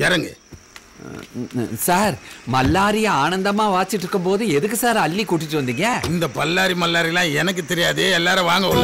இறங்கு சார் மல்லாரிய ஆனந்தமா வாச்சிட்டு இருக்கும் போது எதுக்கு சார் அள்ளி கூட்டிட்டு வந்தீங்க இந்த பல்லாரி மல்லாரிலாம் எனக்கு தெரியாது எல்லாரும் வாங்க உள்ள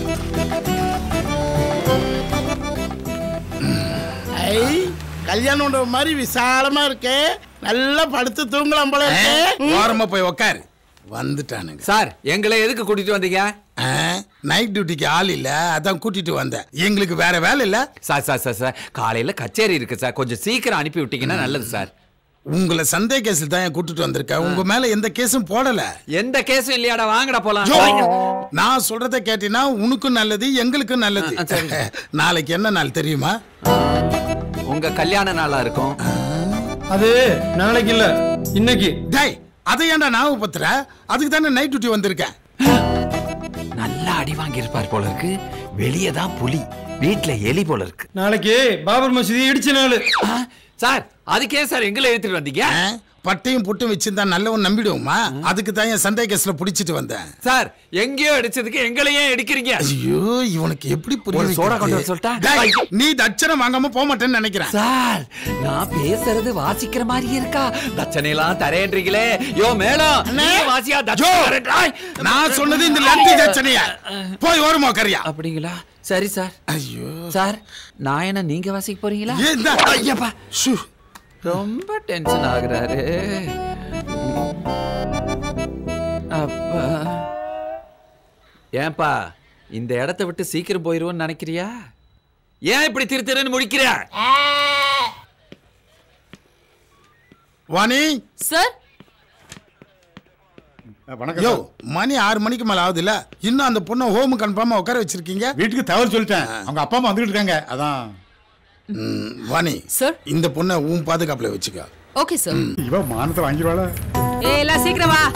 ஐ கல்யாண மண்டபம் மாதிரி விசாலமா இருக்கு நல்லா படுத்து தூங்கலாம் போல இருக்கு ஓரமா போய் உக்காரு வந்துட்டானுங்க சார் எங்களை எதுக்கு கூட்டிட்டு வந்தீங்க நைட் டியூட்டிக்கு ஆள் இல்ல அதான் கூட்டிட்டு வந்தேன் எங்களுக்கு வேற வேலை இல்ல சார் சார் சார் சார் காலையில கச்சேரி இருக்கு சார் கொஞ்சம் சீக்கிரம் அனுப்பி விட்டீங்கன்னா நல்லது சார் உங்களை சந்தேக கேஸில் தான் ஏன் கூட்டிட்டு வந்திருக்கேன் உங்க மேல எந்த கேஸும் போடல எந்த கேஸும் இல்லையாடா வாங்கடா போலாம் ஜோ, நான் சொல்றத கேட்டீங்கன்னா உனக்கும் நல்லது எங்களுக்கும் நல்லது ஆ, சரி. நாளைக்கு என்ன நாள் தெரியுமா உங்க கல்யாண நாளா இருக்கும் அது நாளைக்கு இல்ல இன்னைக்கு டேய் அதை ஏன்டா ஞாபகப்படுத்துற அதுக்கு தானே நைட் டியூட்டி வந்திருக்கேன் நல்லா அடி வாங்கி இருப்பார் போல இருக்கு வெளியே தான் புலி வீட்ல எலி போல இருக்கு நாளைக்கு பாபர் மசூதி இடிச்ச நாள் ஆ, சார் அதுக்கே சார் எங்களை எடுத்துட்டு வந்தீங்க ஆ, பட்டையும் புட்டும் வச்சிருந்தா நல்லவன் நம்பிடுவோமா அதுக்கு தான் என் சந்தேக கேஸ்ல புடிச்சிட்டு வந்தேன் சார் எங்கேயோ அடிச்சதுக்கு எங்களையே அடிக்கிறீங்க ஐயோ இவனுக்கு எப்படி புரிய ஒரு சோடா வைக்கிறது? கொண்டு வர சொல்லட்டா? டேய், நீ தட்சணம் வாங்காம போக மாட்டேன்னு நினைக்கிறேன் சார் நான் பேசுறது வாசிக்கிற மாதிரி இருக்கா தட்சணை எல்லாம் தரேன்றீங்களே யோ மேடம் நீ வாசியா ஜோ, தட்சணை தரேன்றாய். நான் சொன்னது இந்த லட்டி தட்சணைய போய் ஓரமா கரியா அப்படிங்களா சரி சார் ஐயோ சார் நான் என்ன நீங்க வாசிக்க போறீங்களா ஏன் இந்த- ஐயப்பா ஷூ. ரொம்ப டென்ஷன் ஆகுறாரு அப்பா ஏன்பா இந்த இடத்த விட்டு சீக்கிரம் போயிருவோன்னு நினைக்கிறியா ஏன் இப்படி திரு திருன்னு முடிக்கிற வாணி சார் யோ மணி ஆறு மணிக்கு மேல ஆகுது இல்ல இன்னும் அந்த பொண்ணை ஹோம் கன்ஃபார்மா உட்கார வச்சிருக்கீங்க வீட்டுக்கு தகவல் சொல்லிட்டேன் அவங்க அப்பா அம்மா வந்துகிட்டு இருக்காங்க அதான் ம், வாணி சார் இந்த பொண்ணை உன் பாதுகாப்புல வச்சுக்க ஓகே சார் இவ மானத்தை வாங்கிடுவாள ஏ எல்லாம் சீக்கிரம் வா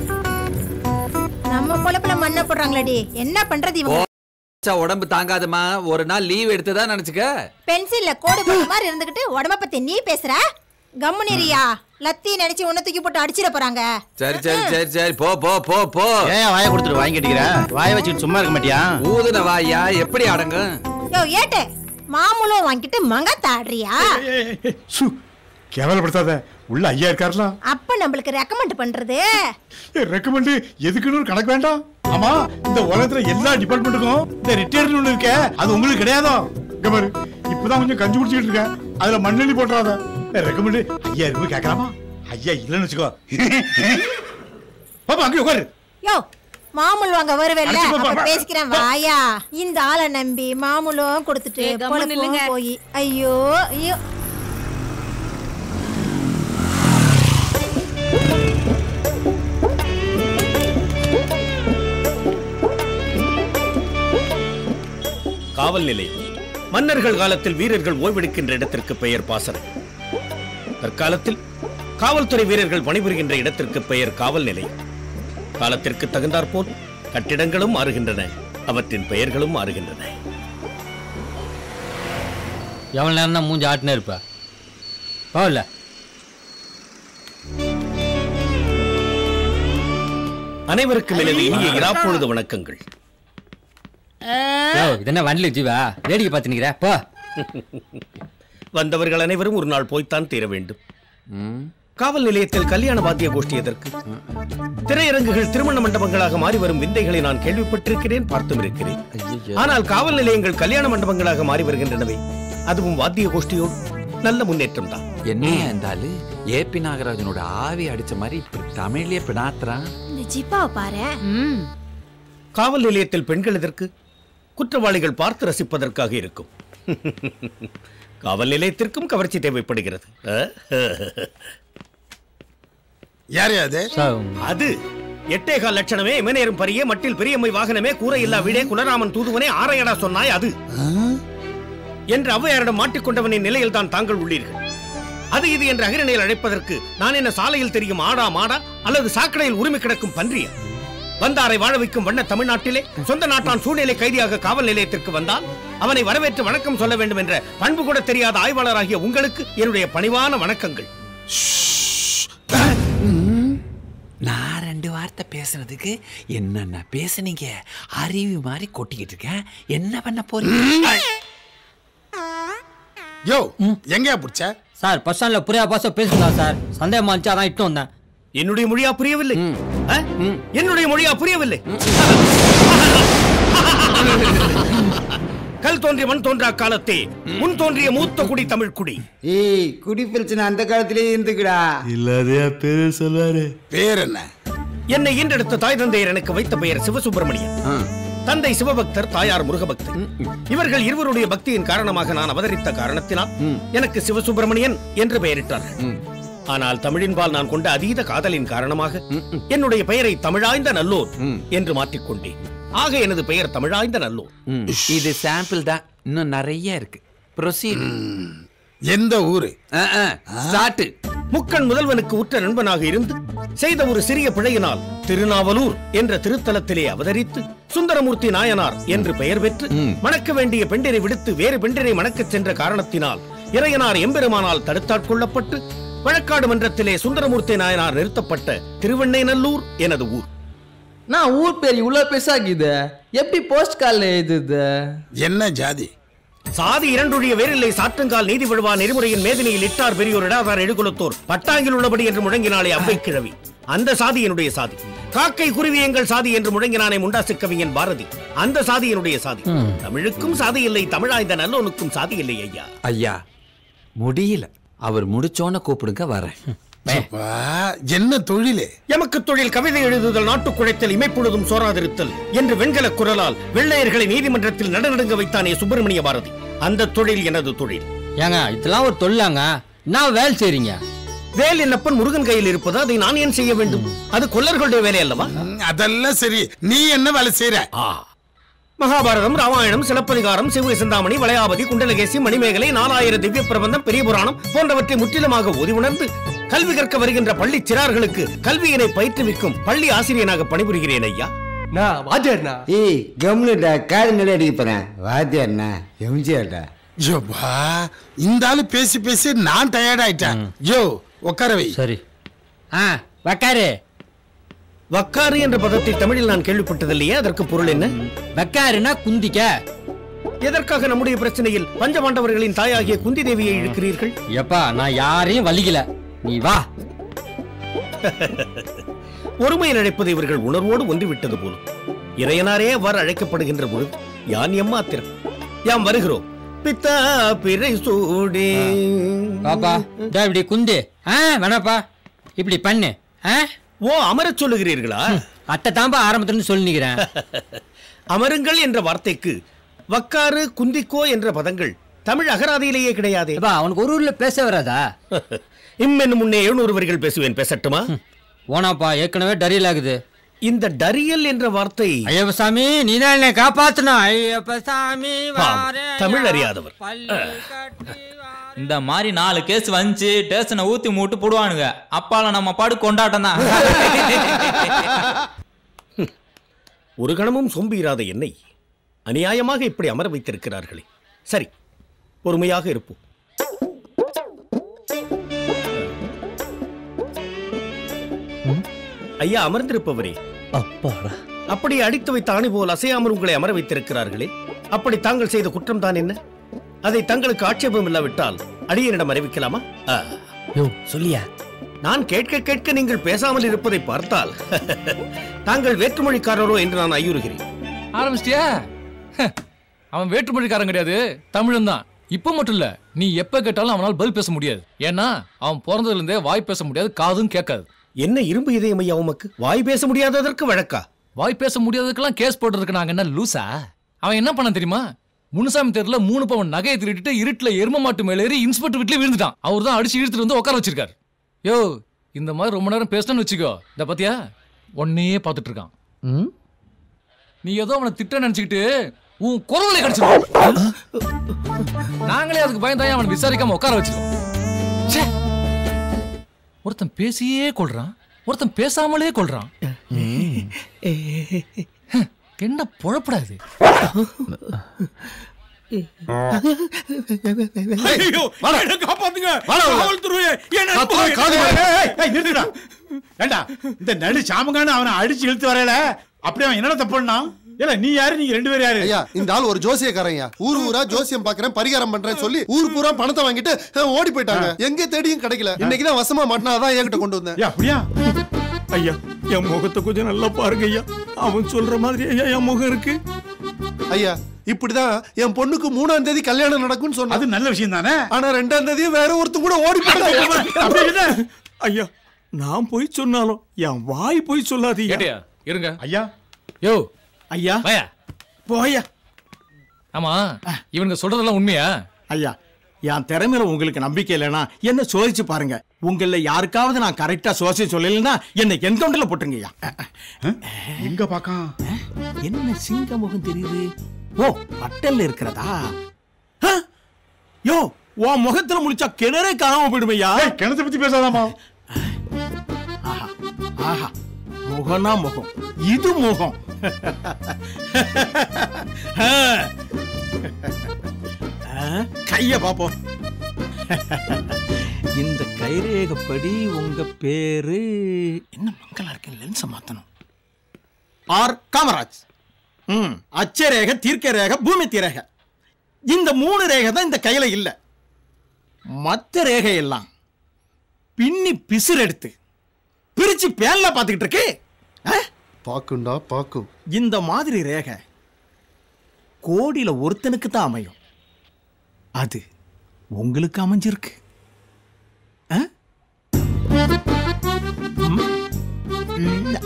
நம்ம பொழப்புல மண்ணை போடுறாங்களடி என்ன பண்றது இவங்க ச்ச, உடம்பு தாங்காதம்மா ஒரு நாள் லீவ் எடுத்துதான் நினைச்சுக்க பென்சில்ல கோடு போட்ட மாதிரி இருந்துகிட்டு உடம்ப பத்தி நீ பேசுற கம்முனிரியா லத்தி நினைச்சு உன்னை தூக்கி போட்டு அடிச்சிட போறாங்க சரி சரி சரி சரி போ போ போ போ ஏன் வாயை கொடுத்துட்டு வாங்கி கட்டிக்கிற வாயை வச்சுட்டு சும்மா இருக்க மாட்டியா ஊதுன வாயா எப்படி அடங்கும் யோ ஏட்டு மாமூலம் வாங்கிட்டு மங்கத்தாடுறியா சு கேவலப்படுத்தாத உள்ள ஐயா இருக்காருலாம் அப்ப நம்மளுக்கு ரெக்கமெண்ட் பண்றது ரெக்கமெண்ட் எதுக்குன்னு ஒரு கணக்கு வேண்டாம் ஆமா இந்த உலகத்துல எல்லா டிபார்ட்மெண்ட்டுக்கும் இந்த ரிட்டையர்ட் ஒண்ணு இருக்க அது உங்களுக்கு கிடையாதோ இங்க பாரு இப்பதான் கொஞ்சம் கஞ்சி குடிச்சிட்டு இருக்கேன் அதுல மண்ணெண்ணி போட்டுறாத ரெக்கமெண்ட் ஐயா இருக்கு கேட்கலாமா ஐயா இல்லைன்னு வச்சுக்கோ பாப்பா அங்கே உட்காரு யோ மாமூல் வாங்க வருவேல்ல அடிச்சு போ, போ, அப்ப போ. பேசிக்கிறேன் வாயா இந்த ஆளை நம்பி மாமூலம் கொடுத்துட்டு ஏய், கம்முனு பொழப்பும் நில்லுங்க. போய் ஐயோ ஐயோ காவல் நிலையம் மன்னர்கள் காலத்தில் வீரர்கள் ஓய்வெடுக்கின்ற இடத்திற்கு பெயர் பாசறை தற்காலத்தில் காவல்துறை வீரர்கள் பணிபுரிகின்ற இடத்திற்கு பெயர் காவல் நிலையம் காலத்திற்கு தகுந்தாற்போல் கட்டிடங்களும் மாறுகின்றன அவற்றின் பெயர்களும் மாறுகின்றன எவ்வளவு நேரம் தான் மூஞ்சி ஆட்டினே இருப்ப போகல அனைவருக்கும் எனது இனிய இராப்பொழுது வணக்கங்கள் இது என்ன வண்டில ஜீவா வேடிக்கை பார்த்து நிக்கிற போ வந்தவர்கள் அனைவரும் ஒரு நாள் போய்த்தான் தீர வேண்டும் காவல் நிலையத்தில் கல்யாண வாத்திய கோஷ்டி எதற்கு திரையரங்குகள் திருமண மண்டபங்களாக மாறி வரும் விந்தைகளை நான் கேள்விப்பட்டிருக்கிறேன் பார்த்தும் இருக்கிறேன் ஆனால் காவல் நிலையங்கள் கல்யாண மண்டபங்களாக மாறி வருகின்றனவே அதுவும் வாத்திய கோஷ்டியோடு நல்ல முன்னேற்றம் தான் என்னையா இருந்தாலு ஏபி நாகராஜனோட ஆவி அடிச்ச மாதிரி இப்படி தமிழ்லயே பினாத்துறான் இந்த ஜிப்பாவை பாரு ம் காவல் நிலையத்தில் பெண்கள் எதற்கு குற்றவாளிகள் பார்த்து ரசிப்பதற்காக இருக்கும் காவல் நிலையத்திற்கும் கவர்ச்சி தேவைப்படுகிறது அஹ்? யார் அது அது எட்டேகால் லட்சணமே இமநேரும் பரிய மட்டில் பெரியம்மை வாகனமே கூரை இல்லா வீடே குலராமன் தூதுவனே ஆரையடா சொன்னாய் அது என்று ஔவையாரிடம் மாட்டிக்கொண்டவனின் நிலையில் தான் தாங்கள் உள்ளீர்கள் அது இது என்று அகிரணையில் அழைப்பதற்கு நான் என்ன சாலையில் தெரியும் ஆடா மாடா அல்லது சாக்கடையில் உரிமை கிடக்கும் பன்றியா வந்தாரை வாழ வைக்கும் வண்ண தமிழ்நாட்டிலே சொந்த நாட்டான் சூழ்நிலை கைதியாக காவல் நிலையத்திற்கு வந்தால் அவனை வரவேற்று வணக்கம் சொல்ல வேண்டும் என்ற பண்பு கூட தெரியாத ஆய்வாளராகிய உங்களுக்கு என்னுடைய பணிவான வணக்கங்கள் நான் ரெண்டு வார்த்தை பேசுனதுக்கு என்னென்ன பேசுனீங்க அறிவு மாதிரி கொட்டிக்கிட்டு இருக்கேன் என்ன பண்ண போறீங்க யோ எங்கயா பிடிச்ச சார் பஸ் ஸ்டாண்ட்ல புரியா பாச பேசுங்களா சார் சந்தேகமா இருந்துச்சு அதான் இட்டு வந்தேன் என்னுடைய மொழியா புரியவில்லை ஆ? என்னுடைய மொழியா புரியவில்லை கல் தோன்றிய மண் தோன்றா காலத்தே முன் தோன்றிய மூத்த குடி தமிழ் குடி ஏய் குடி பிரச்சனை அந்த காலத்திலேயே இருந்துக்குடா இல்லாதையா பேரு சொல்லுவாரு பேர் என்ன என்னை ஈன்றெடுத்த தாய் தந்தையர் எனக்கு வைத்த பெயர் சிவசுப்பிரமணியன் தந்தை சிவபக்தர் தாயார் முருகபக்தர் இவர்கள் இருவருடைய பக்தியின் காரணமாக நான் அவதரித்த காரணத்தினால் எனக்கு சிவசுப்பிரமணியன் என்று பெயரிட்டார்கள் ஆனால் தமிழின்பால் நான் கொண்ட அதீத காதலின் காரணமாக என்னுடைய பெயரை தமிழாய்ந்த நல்லோர் என்று மாற்றிக்கொண்டேன் ஆக எனது பெயர் தமிழாய்ந்த நல்லோர் ம், இது சாம்பிள் தான் இன்னும் நிறைய இருக்கு ப்ரொசீட் எந்த ஊரு ஸ்டார்ட் முக்கண் முதல்வனுக்கு உற்ற நண்பனாக இருந்து செய்த ஒரு சிறிய பிழையினால் திருநாவலூர் என்ற திருத்தலத்திலே அவதரித்து சுந்தரமூர்த்தி நாயனார் என்று பெயர் பெற்று மணக்க வேண்டிய பெண்டினை விடுத்து வேறு பெண்டினை மணக்கச் சென்ற காரணத்தினால் இறையனார் எம்பெருமானால் தடுத்தாட்கொள்ளப்பட்டு வழக்காடு மன்றத்திலே சுந்தரமூர்த்தி நாயனார் நிறுத்தப்பட்ட திருவெண்ணைநல்லூர் எனது ஊர் நான் ஊர் பேர் இவ்வளவு பெருசாக்குது எப்படி போஸ்ட் கார்டில் எழுதுது என்ன ஜாதி சாதி இரண்டுடைய வேரில்லை சாற்றுங்கால் நீதி விழுவா நெறிமுறையின் மேதினியில் இட்டார் பெரியோர் இடாதார் எடுகுலத்தோர் பட்டாங்கில் உள்ளபடி என்று முழங்கினாலே அவ்வை கிழவி அந்த சாதி என்னுடைய சாதி காக்கை குருவி எங்கள் சாதி என்று முழங்கினானே முண்டாசு கவிஞன் பாரதி அந்த சாதி என்னுடைய சாதி தமிழுக்கும் சாதி இல்லை தமிழாய்ந்த நல்லோனுக்கும் சாதி இல்லை ஐயா ஐயா முடியல அவர் முடிச்சோன்னு கூப்பிடுங்க வரேன் அப்பா, என்ன தொழிலே எமக்கு தொழில் கவிதை எழுதுதல் நாட்டுக் குழைத்தல் இமைப்பொழுதும் சோராதிருத்தல் என்று வெண்கல குரலால் வெள்ளையர்களை நீதிமன்றத்தில் நடுநடுங்க வைத்தானே சுப்பிரமணிய பாரதி அந்த தொழில் எனது தொழில் ஏங்க இதெல்லாம் ஒரு தொழிலாங்க நான் வேலை செய்றீங்க வேல் என்னப்பன் முருகன் கையில் இருப்பது அதை நான் ஏன் செய்ய வேண்டும் அது கொல்லர்களுடைய வேலை அல்லவா ம், அதெல்லாம் சரி நீ என்ன வேலை செய்யற ஆ. மகாபாரதம் ராமாயணம் சிலப்பதிகாரம் சிவ சிந்தாமணி வளையாபதி குண்டலகேசி மணிமேகலை நாலாயிர திவ்ய பிரபந்தம் பெரிய புராணம் போன்றவற்றை முற்றிலுமாக ஓதி உணர்ந்து கல்வி கற்க வருகின்ற பள்ளி சிறார்களுக்கு கல்வியினை பயிற்றுவிக்கும் பள்ளி ஆசிரியனாக பணிபுரிகிறேன் ஐயா ஏய் கம்னுடா காது நிலை அடிக்க போறேன் வாத்தியார்ண்ணா எம்ஜிஆர்டா யோப்பா இந்த ஆளு பேசி பேசி நான் டயர்ட் ஆயிட்டேன் யோ உட்கார வை சரி ஆ வக்காரு வக்காறு என்ற பதத்தை தமிழில் நான் கேள்விப்பட்டதில்லையே அதற்கு பொருள் என்ன வக்காருன்னா குந்திக்க எதற்காக நம்முடைய பிரச்சனையில் பஞ்சபாண்டவர்களின் தாயாகிய குந்தி தேவியை இழுக்கிறீர்கள் எப்பா நான் யாரையும் வலிக்கல நீ வா ஒருமையில் அழைப்பது இவர்கள் உணர்வோடு ஒன்றிவிட்டது போலும் இறையனாரே அவ்வாறு அழைக்கப்படுகின்ற பொழுது யான் எம்மாத்திரம் யாம் வருகிறோம் பித்தா பிறை சூடி பாப்பா டா இப்படி குந்து ஆ வேணாப்பா இப்படி பண்ணு ஆ ஓ அமரச் சொல்லுகிறீர்களா அத்தை தான்பா ஆரம்பத்துல சொல்லி நிக்கிறேன் அமருங்கள் என்ற வார்த்தைக்கு வக்காறு குந்திக்கோ என்ற பதங்கள் தமிழ் அகராதியிலேயே கிடையாதே ஏப்பா அவனுக்கு ஒரு ஊர்ல பேச வராதா இம்மென்னு முன்னே எழுநூறு வரிகள் பேசுவேன் பேசட்டுமா ஓனாப்பா ஏற்கனவே டரியல் ஆகுது இந்த டரியல் என்ற வார்த்தை ஐயப்ப சாமி நீ தான் என்னை காப்பாத்தணும் ஐயப்ப சாமி ஆம், வாரேயா, தமிழ் அறியாதவர். பள்ளி கட்டி வாரேயா. இந்த மாதிரி நாலு கேஸ் வந்துச்சு டேஷனை ஊத்தி மூட்டு போடுவானுங்க அப்பால நம்ம பாடு கொண்டாட்டம் தான் ஒரு கணமும் சோம்பிராத என்னை அநியாயமாக இப்படி அமர வைத்திருக்கிறார்களே சரி பொறுமையாக இருப்போம் ஐயா அமர்ந்திருப்பவரே அப்படி அடித்து வைத்த ஆணி போல் அசையாமல் உங்களை அமர வைத்திருக்கிறார்களே அப்படி தாங்கள் செய்த குற்றம் தான் என்ன அதை தங்களுக்கு ஆட்சேபம் இல்லாவிட்டால் அடியனிடம் அறிவிக்கலாமா ஆ. சொல்லியா நான் கேட்க கேட்க நீங்கள் பேசாமல் இருப்பதை பார்த்தால் தாங்கள் வேற்றுமொழிக்காரரோ என்று நான் ஐயுறுகிறேன் ஆரம்பிச்சிட்டியா ஹ, அவன் வேற்றுமொழிக்காரன் கிடையாது தமிழன் தான் இப்ப மட்டும் இல்ல நீ எப்ப கேட்டாலும் அவனால் பதில் பேச முடியாது ஏன்னா அவன் பிறந்ததுல இருந்தே வாய் பேச முடியாது காதும் கேட்காது என்ன இரும்பு இதயம் ஐயா உமக்கு வாய் பேச முடியாததற்கு வழக்கா வாய் பேச முடியாததுக்கெல்லாம் கேஸ் போட்டுருக்கு நாங்க என்ன லூசா அவன் என்ன பண்ண தெரியுமா முனுசாமி தெருல மூணு பவன் நகையை திருடிட்டு இருட்டுல எரும மாட்டு மேல ஏறி இன்ஸ்பெக்டர் வீட்லயே விழுந்துட்டான் அவர் தான் அடிச்சு இழுத்துட்டு வந்து உட்கார வச்சிருக்காரு யோ இந்த மாதிரி ரொம்ப நேரம் பேசணும்னு வச்சுக்கோ இந்த பாத்தியா உன்னையே பார்த்துட்டு இருக்கான் நீ ஏதோ அவனை திட்ட நினைச்சுக்கிட்டு உன் குரலை கடிச்சிருவோம் நாங்களே அதுக்கு பயந்தாயே அவனை விசாரிக்காம உட்கார வச்சிருக்கோம் ச்சே. ஒருத்தன் பேசியே கொள்றான் ஒருத்தன் பேசாமலே கொள்றான் என்ன பொழப்படாது காப்பாத்துங்க காவல்துறையே நிறுத்துடா ஏண்டா இந்த நடு சாமங்கான அவனை அடிச்சு இழுத்து வரையில அப்படியே அவன் என்னடா தப்பு பண்ணான் ஏல நீ யாரு நீங்க ரெண்டு பேரும் யாரு ஐயா இந்த ஆள் ஒரு ஜோசியக்காரங்க ஊர் ஊரா ஜோசியம் பாக்குறேன் பரிகாரம் பண்றேன்னு சொல்லி ஊர் பூரா பணத்தை வாங்கிட்டு அஹ், ஓடி போயிட்டாங்க எங்க தேடியும் கிடைக்கல இன்னைக்கு தான் வசமா மாட்டினா அதான் என்கிட்ட கொண்டு வந்தேன் அப்படியா ஐயா என் முகத்தை கொஞ்சம் நல்லா பாருங்க ஐயா அவன் சொல்ற மாதிரி ஐயா என் முகம் இருக்கு ஐயா இப்படிதான் என் பொண்ணுக்கு மூணாம் தேதி கல்யாணம் நடக்கும்னு சொன்னா அது நல்ல விஷயம் தானே ஆனா ரெண்டாம் தேதி வேற ஒருத்தன் கூட ஓடி போயிட்டாங்க ஐயா நான் போய் சொன்னாலும் என் வாய் போய் சொல்லாதீங்க கேட்டியா இருங்க ஐயா யோ ஐயா வாயா போயா ஆமா இவனுங்க சொல்றதெல்லாம் உண்மையா ஐயா என் திறமையில உங்களுக்கு நம்பிக்கை இல்லைன்னா என்ன சோதிச்சு பாருங்க உங்கள யாருக்காவது நான் கரெக்டா சோதிச்சு சொல்லலைன்னா என்னை என்கவுண்டர்ல போட்டுருங்க ஐயா எங்க பாக்கா என்ன சிங்க முகம் தெரியுது ஓ பட்டல்ல இருக்கிறதா ஆ? யோ உன் முகத்துல முழிச்சா கிணறே காணாம போயிடுமையா கிணத்தை பத்தி பேசாதாமா ஆஹா ஆஹா முகம்னா முகம் இது முகம் ஆ. ஆ, கைய பாப்போம் இந்த கைரேகப்படி உங்க பேரு என்ன மங்களா இருக்கு லென்ஸ் மாத்தணும் ஆர் காமராஜ் ம் அச்ச ரேகை தீர்க்க ரேகை பூமி தீரேகை இந்த மூணு ரேகை தான் இந்த கையில இல்ல மத்த ரேகை எல்லாம் பின்னி பிசுறு எடுத்து பிரிச்சு பேன்ல பாத்துக்கிட்டு இருக்கு ஆ? பாக்குண்டா பாக்கும் இந்த மாதிரி ரேகை கோடியில ஒருத்தனுக்கு தான் அமையும் அது உங்களுக்கு அமைஞ்சிருக்கு ஆ? ம்? இல்ல.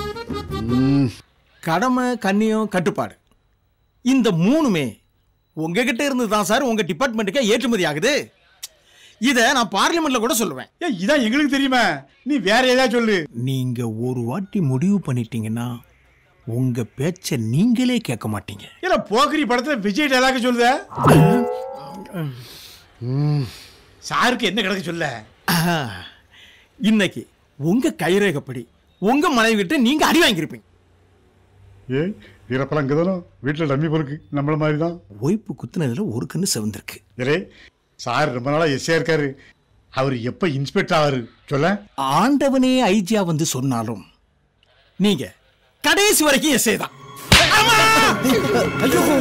கடமை கண்ணியம் கட்டுப்பாடு இந்த மூணுமே உங்ககிட்ட இருந்து தான் சார் உங்க டிபார்ட்மெண்ட்டுக்கு ஏற்றுமதி ஆகுது இத நான் பார்லிமெண்ட்ல கூட சொல்லுவேன் ஏய் இதான் எங்களுக்கு தெரியுமா நீ வேற ஏதாவது சொல்லு நீங்க ஒரு வாட்டி முடிவு பண்ணிட்டீங்கன்னா உங்க பேச்ச நீங்களே கேட்க மாட்டீங்க ஏல போக்கரி படத்துல விஜய் டைலாக் சொல்லுத சாருக்கு என்ன கிடக்கு சொல்ல ஆஹா. இன்னைக்கு உங்க கைரேகப்படி உங்க மனைவி கிட்ட நீங்க அடி வாங்கியிருப்பீங்க ஏய் வீரப்பெல்லாம் அங்கதானோ வீட்டுல டம்மி பொறுக்கு நம்மள மாதிரி தான் ஒய்ப்பு குத்துனதுல ஒரு கண்ணு செவந்திருக்கு ஏரே சார் ரொம்ப நாளா எஸ்ஏ இருக்காரு அவர் எப்ப இன்ஸ்பெக்டர் ஆவாரு சொல்ல ஆண்டவனே ஐஜியா வந்து சொன்னாலும் நீங்க கடைசி வரைக்கும் எஸ்ஏ தான் ஐயோ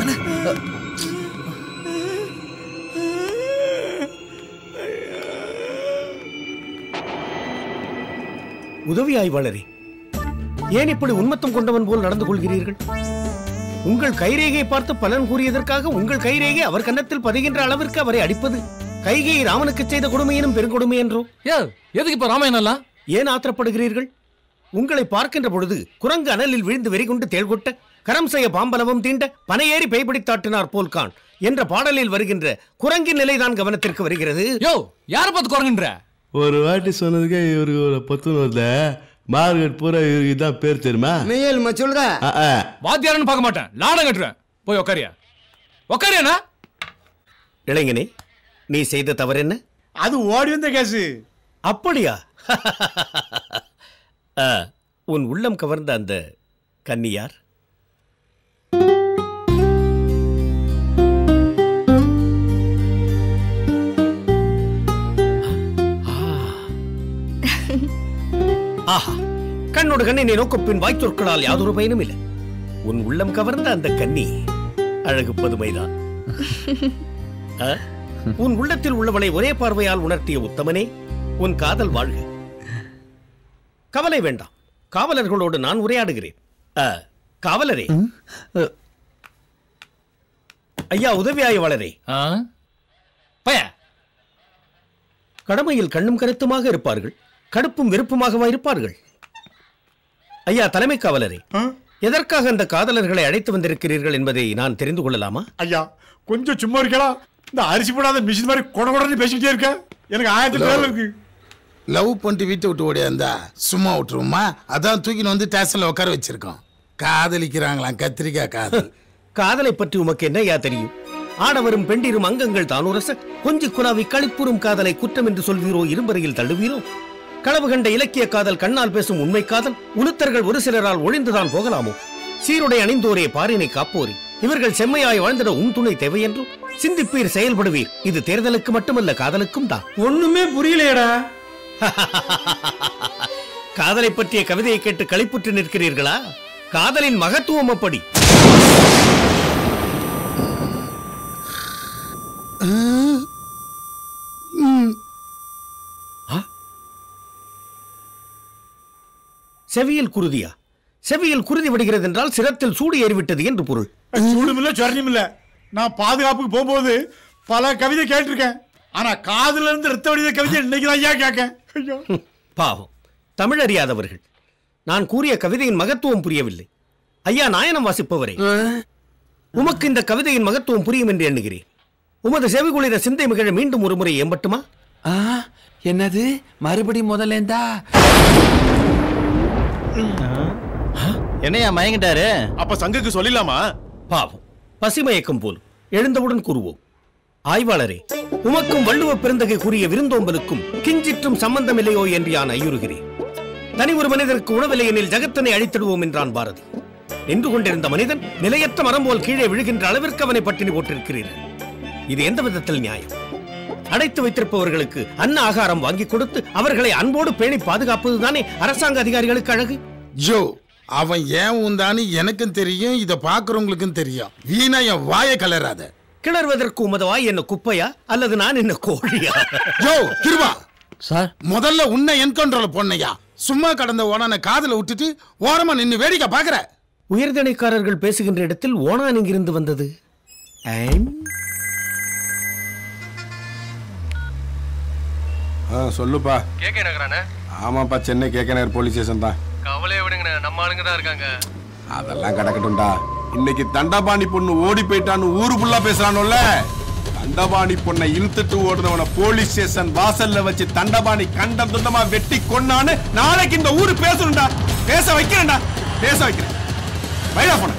உதவி ஆய்வாளரே ஏன் இப்படி உன்மத்தம் கொண்டவன் போல் நடந்து கொள்கிறீர்கள் உங்கள் கைரேகையை பார்த்து பலன் கூறியதற்காக உங்கள் கைரேகை அவர் கன்னத்தில் பதிகின்ற அளவிற்கு அவரை அடிப்பது கைகையை ராமனுக்கு செய்த கொடுமையினும் பெருங்கொடுமை என்றோ எதுக்கு இப்ப ராமாயணம் எல்லாம் ஏன் ஆத்திரப்படுகிறீர்கள் உங்களை பார்க்கின்ற பொழுது குரங்கு அனலில் விழுந்து வெறிகொண்டு தேள்கொட்ட கரம் செய்ய பாம்பலவம் தீண்ட பனையேறி பேய்பிடித்தாட்டினார் போல் கான் என்ற பாடலில் வருகின்ற குரங்கின் நிலைதான் கவனத்திற்கு வருகிறது யோ யார பார்த்து குரங்குன்ற ஒரு வாட்டி சொன்னதுக்கே இவருக்கு ஒரு பத்து வருத மார்க்கெட் பூரா இவருக்கு இதான் பேர் தெரியுமா மெய்யல்மா சொல்ற ஆ, ஆ. வாத்தியாரன்னு பார்க்க மாட்டேன் லாடம் கட்டுறேன் போய் உக்காரியா உக்காரியாண்ணா இளைஞனே நீ செய்த தவறு என்ன அது ஓடி வந்த கேசு அப்படியா ஆ, உன் உள்ளம் கவர்ந்த அந்த கன்னியார் ஆஹா கண்ணோடு கண்ணை நோக்கப்பின் வாய்ச்சொற்களால் யாதொரு பயனும் இல்லை உன் உள்ளம் கவர்ந்த அந்த கன்னி அழகு பதுமைதான் ஆ? உன் உள்ளத்தில் உள்ளவனை ஒரே பார்வையால் உணர்த்திய உத்தமனே உன் காதல் வாழ்க கவலை வேண்டாம் காவலர்களோடு நான் உரையாடுகிறேன் ஆ, காவலரே ஐயா உதவி ஆய்வாளரே பய கடமையில் கண்ணும் கருத்துமாக இருப்பார்கள் கடுப்பும் வெறுப்புமாகவா இருப்பார்கள் ஐயா தலைமை காவலரே எதற்காக அந்த காதலர்களை அழைத்து வந்திருக்கிறீர்கள் என்பதை நான் தெரிந்து கொள்ளலாமா ஐயா கொஞ்சம் சும்மா இருக்கலாம் இந்த அரிசி போடாத மிஷின் மாதிரி கொட கொடன்னு பேசிக்கிட்டே இருக்க எனக்கு ஆயிரத்தி வேலை இருக்கு லவ் பண்ணிட்டு வீட்டை விட்டு ஓடியாந்தா சும்மா விட்டுருவோமா அதான் தூக்கின்னு வந்து ஸ்டேஷன்ல உட்கார வச்சிருக்கோம் காதலிக்கிறாங்களாம் கத்திரிக்காய் காதல் காதலை பற்றி உமக்கு என்னையா தெரியும் ஆடவரும் பெண்டிரும் அங்கங்கள் தானுரச கொஞ்சி குலாவி களிப்புறும் காதலை குற்றம் என்று சொல்வீரோ இரும்பறையில் தள்ளுவீரோ களவு கண்ட இலக்கிய காதல் கண்ணால் பேசும் உண்மை காதல் உளுத்தர்கள் ஒரு சிலரால் ஒழிந்துதான் போகலாமோ சீருடை அணிந்தோரே பாரினை காப்போரே இவர்கள் செம்மையாய் வாழ்ந்திட உன் துணை தேவை என்று சிந்திப்பீர் செயல்படுவீர் இது தேர்தலுக்கு மட்டுமல்ல காதலுக்கும் தான் ஒண்ணுமே புரியலையடா காதலை பற்றிய கவிதையை கேட்டு களிப்புற்று நிற்கிறீர்களா காதலின் மகத்துவம் அப்படி ஆ? செவியில் குருதியா செவியில் குருதி விடுகிறது என்றால் சிரத்தில் சூடு ஏறிவிட்டது என்று பொருள் சூடும் இல்ல சொரணியும் இல்ல நான் பாதுகாப்புக்கு போகும்போது பல கவிதை கேட்டிருக்கேன் ஆனா காதுல இருந்து ரத்த வடித கவிதை இன்னைக்கு தான் ஐயா கேட்கேன் ஐயோ பாவம் தமிழ் அறியாதவர்கள் நான் கூறிய கவிதையின் மகத்துவம் புரியவில்லை ஐயா நாயனம் வாசிப்பவரே உமக்கு இந்த கவிதையின் மகத்துவம் புரியும் என்று எண்ணுகிறேன் உமது செவிகுளிர சிந்தை மிகழ மீண்டும் ஒரு முறை எம்பட்டுமா என்னது மறுபடி முதல்லேந்தா என்னையா மயங்கிட்டாரு அப்ப சங்குக்கு சொல்லலாமா பாவம் பசிமயக்கம் போல் எழுந்தவுடன் கூறுவோம் ஆய்வாளரே உமக்கும் வள்ளுவ பெருந்தகை கூறிய விருந்தோம்பலுக்கும் கிஞ்சிற்றும் சம்பந்தமில்லையோ என்று நான் ஐயுறுகிறேன் தனி ஒரு மனிதருக்கு உணவில்லை எனில் ஜகத்தினை அழித்திடுவோம் என்றான் பாரதி நின்று கொண்டிருந்த மனிதன் நிலையற்ற மரம் போல் கீழே விழுகின்ற அளவிற்கு அவனை பட்டினி போட்டிருக்கிறீர்கள் இது எந்த விதத்தில் நியாயம் அடைத்து வைத்திருப்பவர்களுக்கு அன்ன ஆகாரம் வாங்கி கொடுத்து அவர்களை அன்போடு பேணி பாதுகாப்பதுதானே அரசாங்க அதிகாரிகளுக்கு அழகு ஜோ அவன் ஏன் உந்தான்னு எனக்கும் தெரியும் இத பாக்குறவங்களுக்கும் தெரியும் வீணா என் வாயை கலராத கிளறுவதற்கு உமது வாய் என்ன குப்பையா அல்லது நான் என்ன கோழியா ஜோ கிருபா சார் முதல்ல உன்னை என்கண்ட்ரோல் பொண்ணையா சும்மா கடந்த ஓனான காதுல விட்டுட்டு ஓரமா நின்னு வேடிக்கை பாக்குற உயர்தனைக்காரர்கள் பேசுகின்ற இடத்தில் ஓனான் இங்கிருந்து வந்தது ஐம். ஆ சொல்லுப்பா கேட்க நகரானே ஆமாப்பா சென்னை கேகே நகர் போலீஸ் ஸ்டேஷன் தான் கவலையை விடுங்கண்ணே நம்ம ஆளுங்க தான் இருக்காங்க அதெல்லாம் கிடக்கட்டும்டா இன்னைக்கு தண்டபாணி பொண்ணு ஓடி போயிட்டான்னு ஊரு ஃபுல்லா பேசுறானுல்ல தண்டபாணி பொண்ணை இழுத்துட்டு ஓடுனவன போலீஸ் ஸ்டேஷன் வாசல்ல வச்சு தண்டபாணி கண்டம் துண்டமா வெட்டி கொன்னான்னு நாளைக்கு இந்த ஊரு பேசணும்டா பேச வைக்கிறேன்டா பேச வைக்கிறேன் வைடா போன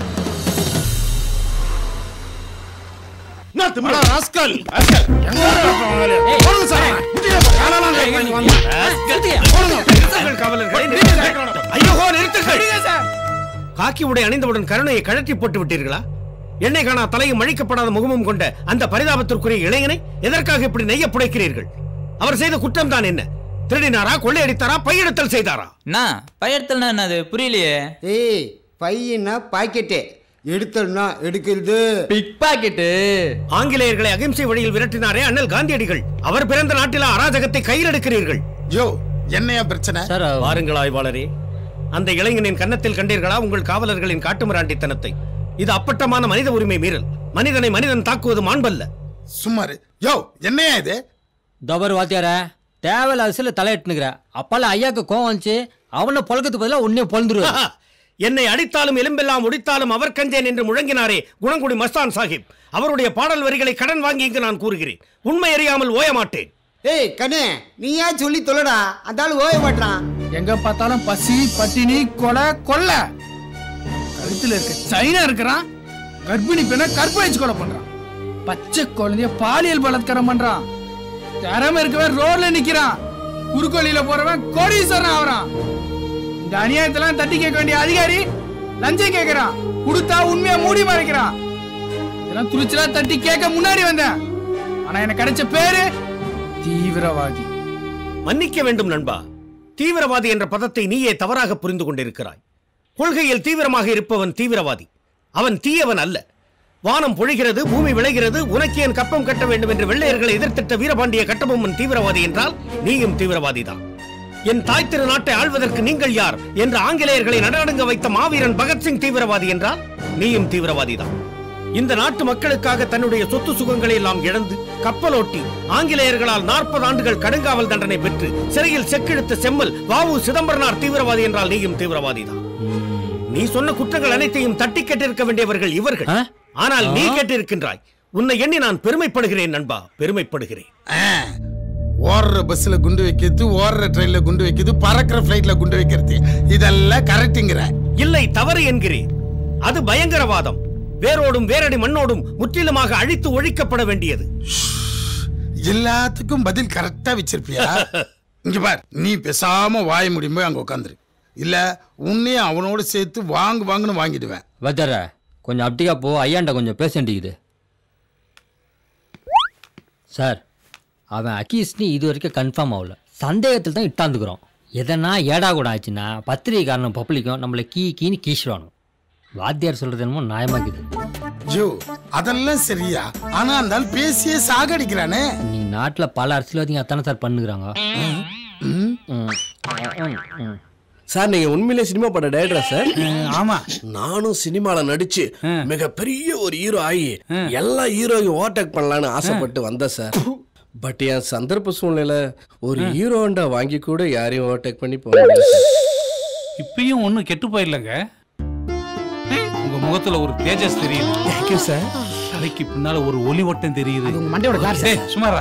காவலர்களை நிறுத்துங்கள். ஐயோகோ, நிறுத்துங்கள். காக்கி உடை அணிந்தவுடன் கருணையை கழற்றி போட்டு விட்டீர்களா எண்ணெய் காணா தலையும் அழிக்கப்படாத முகமும் கொண்ட அந்த பரிதாபத்திற்குரிய இளைஞனை எதற்காக இப்படி நெய்ய புடைக்கிறீர்கள் அவர் செய்த குற்றம் தான் என்ன திருடினாரா கொள்ளையடித்தாரா பையெடுத்தல் செய்தாரா நான் பயிர்த்தல்னா என்னது புரியலையே ஏய் பையனா பாக்கெட்டு எடுத்தோம்னா எடுக்கிறது பிக் பாக்கெட்டு ஆங்கிலேயர்களை அகிம்சை வழியில் விரட்டினாரே அண்ணல் காந்தியடிகள் அவர் பிறந்த நாட்டில் அராஜகத்தை கையில் எடுக்கிறீர்கள் ஜோ என்னையா பிரச்சனை வாருங்கள் ஆய்வாளரே அந்த இளைஞனின் கன்னத்தில் கண்டீர்களா உங்கள் காவலர்களின் காட்டுமிராண்டித்தனத்தை இது அப்பட்டமான மனித உரிமை மீறல் மனிதனை மனிதன் தாக்குவது மாண்பல்ல சுமாரு யோ என்னையா இது தபர் வாத்தியார தேவையில்ல அரசியல தலையிட்டுனுக்குற அப்பால ஐயாக்கு கோவம் வந்துச்சு அவனை பொழக்கத்துக்கு பதிலாக உன்னே பொழுந்துருவா என்னை அடித்தாலும் எலும்பெல்லாம் ஒடித்தாலும் அவர் கஞ்சேன் என்று முழங்கினாரே குணங்குடி மஸ்தான் சாஹிப் அவருடைய பாடல் வரிகளை கடன் வாங்கி இங்கு நான் கூறுகிறேன் உண்மை அறியாமல் ஓய மாட்டேன் ஏய் கண்ணே நீ ஏன் சொல்லி தொலைடா அந்த ஆள் ஓய மாட்டான் எங்க பார்த்தாலும் பசி பட்டினி கொலை கொள்ளை கழுத்துல இருக்க சைனா இருக்கிறான் கர்ப்பிணி பெண்ணை கற்பழிச்சு கொலை பண்றான் பச்சை குழந்தைய பாலியல் பலாத்காரம் பண்றான் திறமை இருக்கவன் ரோட்ல நிக்கிறான் குறுக்கோழியில போறவன் கோடீஸ்வரன் ஆவறான் இந்த அநியாயத்தெல்லாம் தட்டி கேட்க வேண்டிய அதிகாரி லஞ்சம் கேட்கறான் கொடுத்தா உண்மையா மூடி மறைக்கிறான் இதெல்லாம் துணிச்சலா தட்டி கேட்க முன்னாடி வந்தேன் ஆனா எனக்கு கிடைச்ச பேரு தீவிரவாதி மன்னிக்க வேண்டும் நண்பா தீவிரவாதி என்ற பதத்தை நீயே தவறாக புரிந்து கொண்டிருக்கிறாய் கொள்கையில் தீவிரமாக இருப்பவன் தீவிரவாதி அவன் தீயவன் அல்ல வானம் பொழிகிறது பூமி விளைகிறது உனக்கு என் கப்பம் கட்ட வேண்டும் என்று வெள்ளையர்களை எதிர்த்திட்ட வீரபாண்டிய கட்டபொம்மன் தீவிரவாதி என்றால் நீயும் தீவிரவாதிதான் என் தாய் திரு நாட்டை ஆள்வதற்கு நீங்கள் யார் என்று ஆங்கிலேயர்களை நடநடுங்க வைத்த மாவீரன் பகத்சிங் தீவிரவாதி என்றால் நீயும் தீவிரவாதிதான் இந்த நாட்டு மக்களுக்காக தன்னுடைய சொத்து சுகங்களை எல்லாம் இழந்து கப்பலோட்டி ஆங்கிலேயர்களால் நாற்பது ஆண்டுகள் கடுங்காவல் தண்டனை பெற்று சிறையில் செக்கெடுத்த செம்மல் வாவு சிதம்பரனார் தீவிரவாதி என்றால் நீயும் தீவிரவாதிதான் நீ சொன்ன குற்றங்கள் அனைத்தையும் தட்டி கேட்டிருக்க வேண்டியவர்கள் இவர்கள் ஆனால் நீ கேட்டிருக்கின்றாய் உன்னை எண்ணி நான் பெருமைப்படுகிறேன் நண்பா பெருமைப்படுகிறேன் ஓடுற பஸ்ல குண்டு வைக்கிறது ஓடுற ட்ரெயின்ல குண்டு வைக்கிறது பறக்கிற பிளைட்ல குண்டு வைக்கிறது இதெல்லாம் கரெக்டுங்கிற இல்லை தவறு என்கிறேன் அது பயங்கரவாதம் வேரோடும் வேரடி மண்ணோடும் முற்றிலுமாக அழித்து ஒழிக்கப்பட வேண்டியது எல்லாத்துக்கும் பதில் கரெக்டா வச்சிருப்பியா இங்க பார் நீ பேசாம வாய முடியும் போய் அங்க உட்காந்துரு இல்ல உன்னையும் அவனோட சேர்த்து வாங்கு வாங்குன்னு வாங்கிடுவேன் வாத்தியார கொஞ்சம் அப்படிக்கா போ ஐயாண்ட கொஞ்சம் பேச வேண்டியது சார் அவன் அக்கீஸ்னி இது வரைக்கும் கன்ஃபார்ம் ஆகல சந்தேகத்தில் தான் இட்டாந்துக்கிறோம் எதனா ஏடா கூட ஆச்சுன்னா பத்திரிகைக்காரனும் பப்ளிக்கும் நம்மளை கீ கீன்னு கீசுவானும் வாத்தியார் சொல்றது என்னமோ நியாயமாக்குது ஜோ அதெல்லாம் சரியா ஆனா அந்த ஆள் பேசியே சாகடிக்கிறானே நீ நாட்டில் பல அரசியல்வாதிங்க அத்தானே சார் பண்ணுகிறாங்க சார் நீங்க உண்மையிலே சினிமா பட டைரக்டரா சார் ஆமா நானும் சினிமால நடிச்சு மிகப்பெரிய ஒரு ஹீரோ ஆகி எல்லா ஹீரோயும் ஓவர்டேக் பண்ணலாம்னு ஆசைப்பட்டு வந்தேன் சார் பட் என் சந்தர்ப்ப சூழ்நிலை ஒரு ஹீரோண்டா வாங்கி கூட யாரையும் ஓவர்டேக் பண்ணி போக முடியல சார். இப்பயும் ஒண்ணும் கெட்டு போயிடலங்க உங்க முகத்துல ஒரு தேஜஸ் தெரியுது தேங்க்யூ சார் தலைக்கு பின்னால ஒரு ஒளி ஓட்டம் தெரியுது உங்க மண்டையோட கார் சார். டேய், சும்மாரா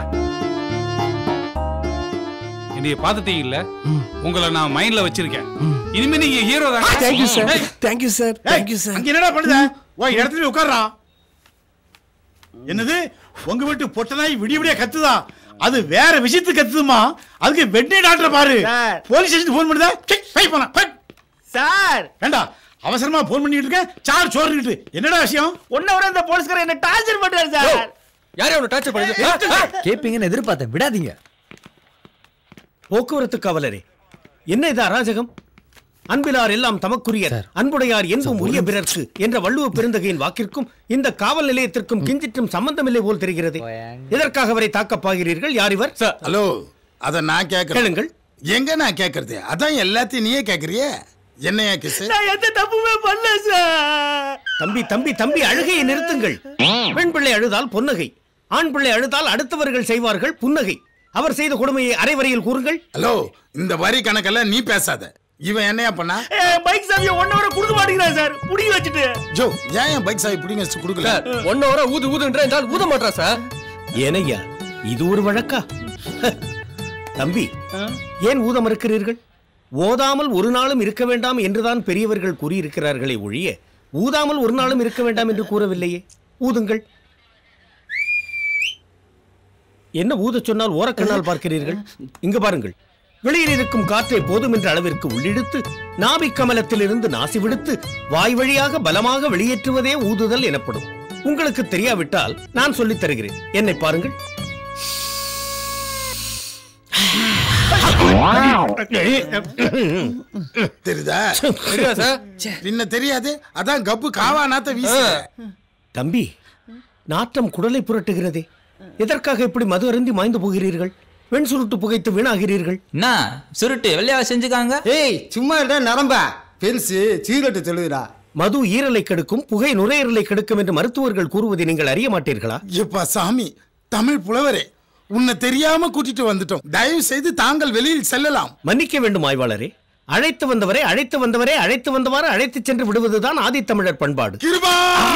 என்னைய பாத்துட்டீங்கல்ல உங்களை நான் மைண்ட்ல வச்சிருக்கேன் இனிமே நீங்க ஹீரோ தான் thank you sir thank you sir thank you sir அங்க என்னடா பண்ணுத ஓ இடத்துல போய் உட்கார்றா என்னது உங்க வீட்டு பொட்ட நாய் விடிய விடிய கத்துதா அது வேற விஷயத்துக்கு கத்துதுமா அதுக்கு வெட்டி டாக்டர் பாரு போலீஸ் ஸ்டேஷன் போன் பண்ணுதா பை போலாம் சார் ஏண்டா அவசரமா போன் பண்ணிட்டு இருக்கேன் சார் சோறுக்கிட்டு என்னடா விஷயம் ஒன்ன விட இந்த போலீஸ்காரர் என்ன டார்ச்சர் பண்றாரு சார் யாரே அவனை டார்ச்சர் பண்ணுது கேப்பீங்கன்னு எதிர்பார்த்தேன் விடாதீங்க போக்குவரத்து காவலரே என்ன இது அராஜகம் அன்பிலார் எல்லாம் தமக்குரியர் அன்புடையார் என்பும் உரிய பிறர்க்கு என்ற வள்ளுவ பெருந்தகையின் வாக்கிற்கும் இந்த காவல் நிலையத்திற்கும் கிஞ்சிற்றும் சம்பந்தமில்லை போல் தெரிகிறது எதற்காக அவரை தாக்கப்பாகிறீர்கள் யார் இவர் ஹலோ அத நான் கேக்குறேன் கேளுங்கள் எங்க நான் கேக்குறது அதான் எல்லாத்தையும் நீயே கேக்குறியே என்னையா கிஸ் நான் எந்த தப்புமே பண்ணல சார் தம்பி தம்பி தம்பி அழுகையை நிறுத்துங்கள் பெண் பிள்ளை அழுதால் பொன்னகை ஆண் பிள்ளை அழுதால் அடுத்தவர்கள் செய்வார்கள் புன்னகை அவர் செய்த கொடுமையை அரைவரையில் கூறுங்கள் ஹலோ இந்த வரி கணக்கெல்லாம் நீ பேசாத இவன் என்னையா பண்ணா பைக் சாவியை ஒன் ஹவர் கொடுக்க மாட்டேங்கிறார் சார் புடிங்க வச்சுட்டு ஜோ ஏன் என் பைக் சாவி பிடிங்க வச்சு கொடுக்கல ஒன் ஹவரா ஊது ஊதுன்ற என்றால் ஊத மாட்டா சார் ஏனையா இது ஒரு வழக்கா தம்பி ஏன் ஊதம் இருக்கிறீர்கள் ஓதாமல் ஒரு நாளும் இருக்க வேண்டாம் என்றுதான் பெரியவர்கள் கூறியிருக்கிறார்களே ஒழிய ஊதாமல் ஒரு நாளும் இருக்க வேண்டாம் என்று கூறவில்லையே ஊதுங்கள் என்ன ஊதச் சொன்னால் ஓரக்கண்ணால் பார்க்கிறீர்கள் இங்கு பாருங்கள் வெளியில் இருக்கும் காற்றை போதும் என்ற அளவிற்கு உள்ளிழுத்து நாபிக் கமலத்திலிருந்து நாசி விடுத்து வாய் வழியாக பலமாக வெளியேற்றுவதே ஊதுதல் எனப்படும் உங்களுக்கு தெரியாவிட்டால் நான் சொல்லித் தருகிறேன் என்னை பாருங்கள் தெரியுதா தெரியுதா சார்? பின்ன தெரியாது அதான் கப்பு காவா நாத்த வீசு தம்பி நாற்றம் குடலை புரட்டுகிறதே எதற்காக இப்படி மது அருந்தி மாய்ந்து போகிறீர்கள் வெண் சுருட்டு புகைத்து வீணாகிறீர்கள் என்ன சுருட்டு வெள்ளையா செஞ்சுக்காங்க ஏய் சும்மா இருடா நரம்பா பெருசு சீரட்டு சொல்லுடா மது ஈரலை கெடுக்கும் புகை நுரையீரலை கெடுக்கும் என்று மருத்துவர்கள் கூறுவதை நீங்கள் அறிய மாட்டீர்களா எப்பா சாமி தமிழ் புலவரே உன்னை தெரியாம கூட்டிட்டு வந்துட்டோம் தயவு செய்து தாங்கள் வெளியில் செல்லலாம் மன்னிக்க வேண்டும் ஆய்வாளரே அழைத்து வந்தவரை அழைத்து வந்தவரை அழைத்து வந்தவாறு அழைத்து சென்று விடுவதுதான் ஆதித்தமிழர் பண்பாடு கிருபா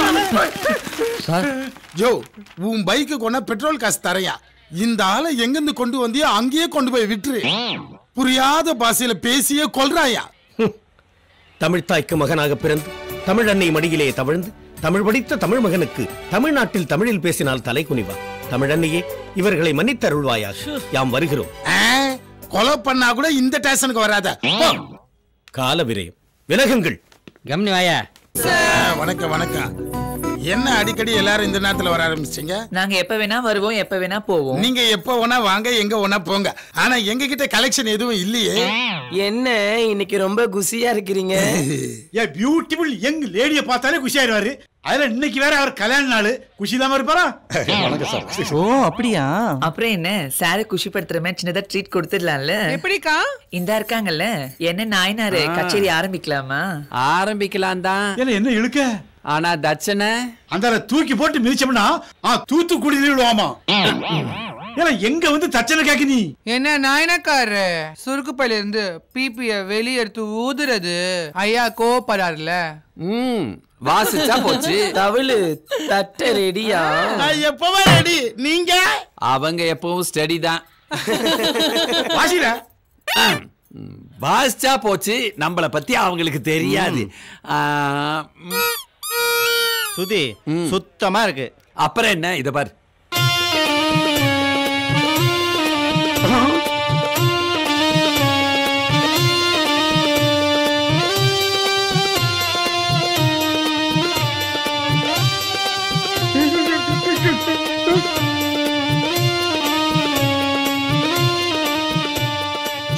ஜோ உன் பைக்கு கொண்ட பெட்ரோல் காசு தரையா இந்த ஆளை எங்கிருந்து கொண்டு வந்தியோ அங்கேயே கொண்டு போய் விட்டுரு புரியாத பாஷையில பேசியே கொல்றாயா தமிழ் தாய்க்கு மகனாக பிறந்து தமிழ் அன்னை மடியிலே தவழ்ந்து தமிழ் படித்த தமிழ் மகனுக்கு தமிழ்நாட்டில் தமிழில் பேசினால் தலை குனிவா தமிழ் அன்னையே இவர்களை மன்னித்தருள்வாயாக யாம் வருகிறோம் கொலை பண்ணா கூட இந்த ஸ்டேஷனுக்கு வராத போ. கால விரயம் விலகுங்கள் கம்னி வாயா வணக்கம் வணக்கம் என்ன அடிக்கடி எல்லாரும் இந்த நேரத்துல வர ஆரம்பிச்சீங்க நாங்க எப்ப வேணா வருவோம் எப்ப வேணா போவோம் நீங்க எப்ப வேணா வாங்க எங்க வேணா போங்க ஆனா எங்க கிட்ட கலெக்ஷன் எதுவும் இல்லையே என்ன இன்னைக்கு ரொம்ப குசியா இருக்கிறீங்க ஏ பியூட்டிஃபுல் யங் லேடியை பார்த்தாலே குஷி ஆயிடுவாரு அதுல இன்னைக்கு வேற அவர் கல்யாண நாள் குஷி இல்லாம இருப்பாரா வணக்கம் சார் ஓ அப்படியா அப்புறம் என்ன சார குஷிப்படுத்துற மாதிரி சின்னதா ட்ரீட் கொடுத்துடலாம்ல எப்படிக்கா இந்தா இருக்காங்கல்ல என்ன நாயனாரு ஆ. கச்சேரி ஆரம்பிக்கலாமா ஆரம்பிக்கலாம் தான் என்ன இழுக்க ஆனா தட்சணை அந்த தூக்கி போட்டு மிதிச்சோம்னா ஆ தூத்துக்குடி விழுவாமா ஏன்னா எங்க வந்து தச்சனை கேக்க நீ என்ன நாயனக்காரரு சுருக்கு பையில இருந்து பிபிய வெளிய எடுத்து ஊதுறது ஐயா கோவப்படாருல ம் வாசிச்சா போச்சு தவிழு தட்ட ரெடியா எப்பவா ரெடி நீங்க அவங்க எப்பவும் ஸ்டடி தான் வாசில வாசிச்சா போச்சு நம்மள பத்தி அவங்களுக்கு தெரியாது ஆ, ம். சுதி சுத்தமா இருக்கு அப்புறம் என்ன இத பாரு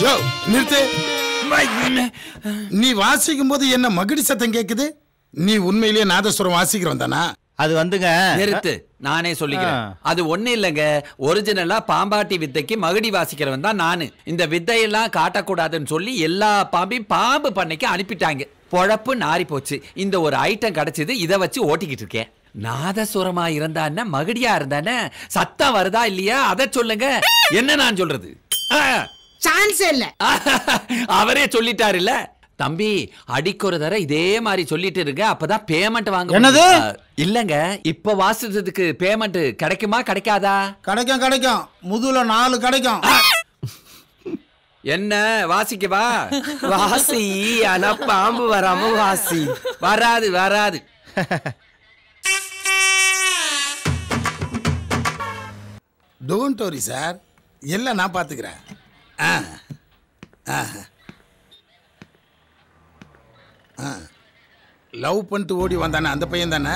யோ நிறுத்து நீ வாசிக்கும் போது என்ன மகிடி சத்தம் கேக்குது நீ உண்மையிலேயே நாதஸ்வரம் வாசிக்கிறவன் தானா அது வந்துங்க நிறுத்து நானே சொல்லிக்கிறேன் அது ஒண்ணு இல்லைங்க ஒரிஜினலா பாம்பாட்டி வித்தைக்கு மகுடி வாசிக்கிறவன் தான் நானு இந்த வித்தையெல்லாம் காட்டக்கூடாதுன்னு சொல்லி எல்லா பாம்பையும் பாம்பு பண்ணைக்கு அனுப்பிட்டாங்க பொழப்பு நாரி போச்சு இந்த ஒரு ஐட்டம் கிடைச்சது இதை வச்சு ஓட்டிக்கிட்டு இருக்கேன் நாதசுரமா இருந்தானே மகுடியா இருந்தானே சத்தம் வருதா இல்லையா அதை சொல்லுங்க என்ன நான் சொல்றது சான்ஸ் இல்ல அவரே சொல்லிட்டாரு இல்ல தம்பி அடிக்கு ஒரு தடவை இதே மாதிரி சொல்லிட்டு இருங்க அப்பதான் பேமெண்ட் வாங்க என்னது? முடியும். அஹ், இல்லங்க இப்ப வாசிச்சதுக்கு பேமெண்ட் கிடைக்குமா கிடைக்காதா கிடைக்கும் கிடைக்கும் முதுல நாலு கிடைக்கும் என்ன வாசிக்கவா வாசி ஆனா பாம்பு வராம வாசி வராது வராது டோன்ட் வரி சார் எல்லாம் நான் பார்த்துக்கிறேன் ஆ ஆ ஆ லவ் பண்ணிட்டு ஓடி வந்தானே அந்த பையன் தானே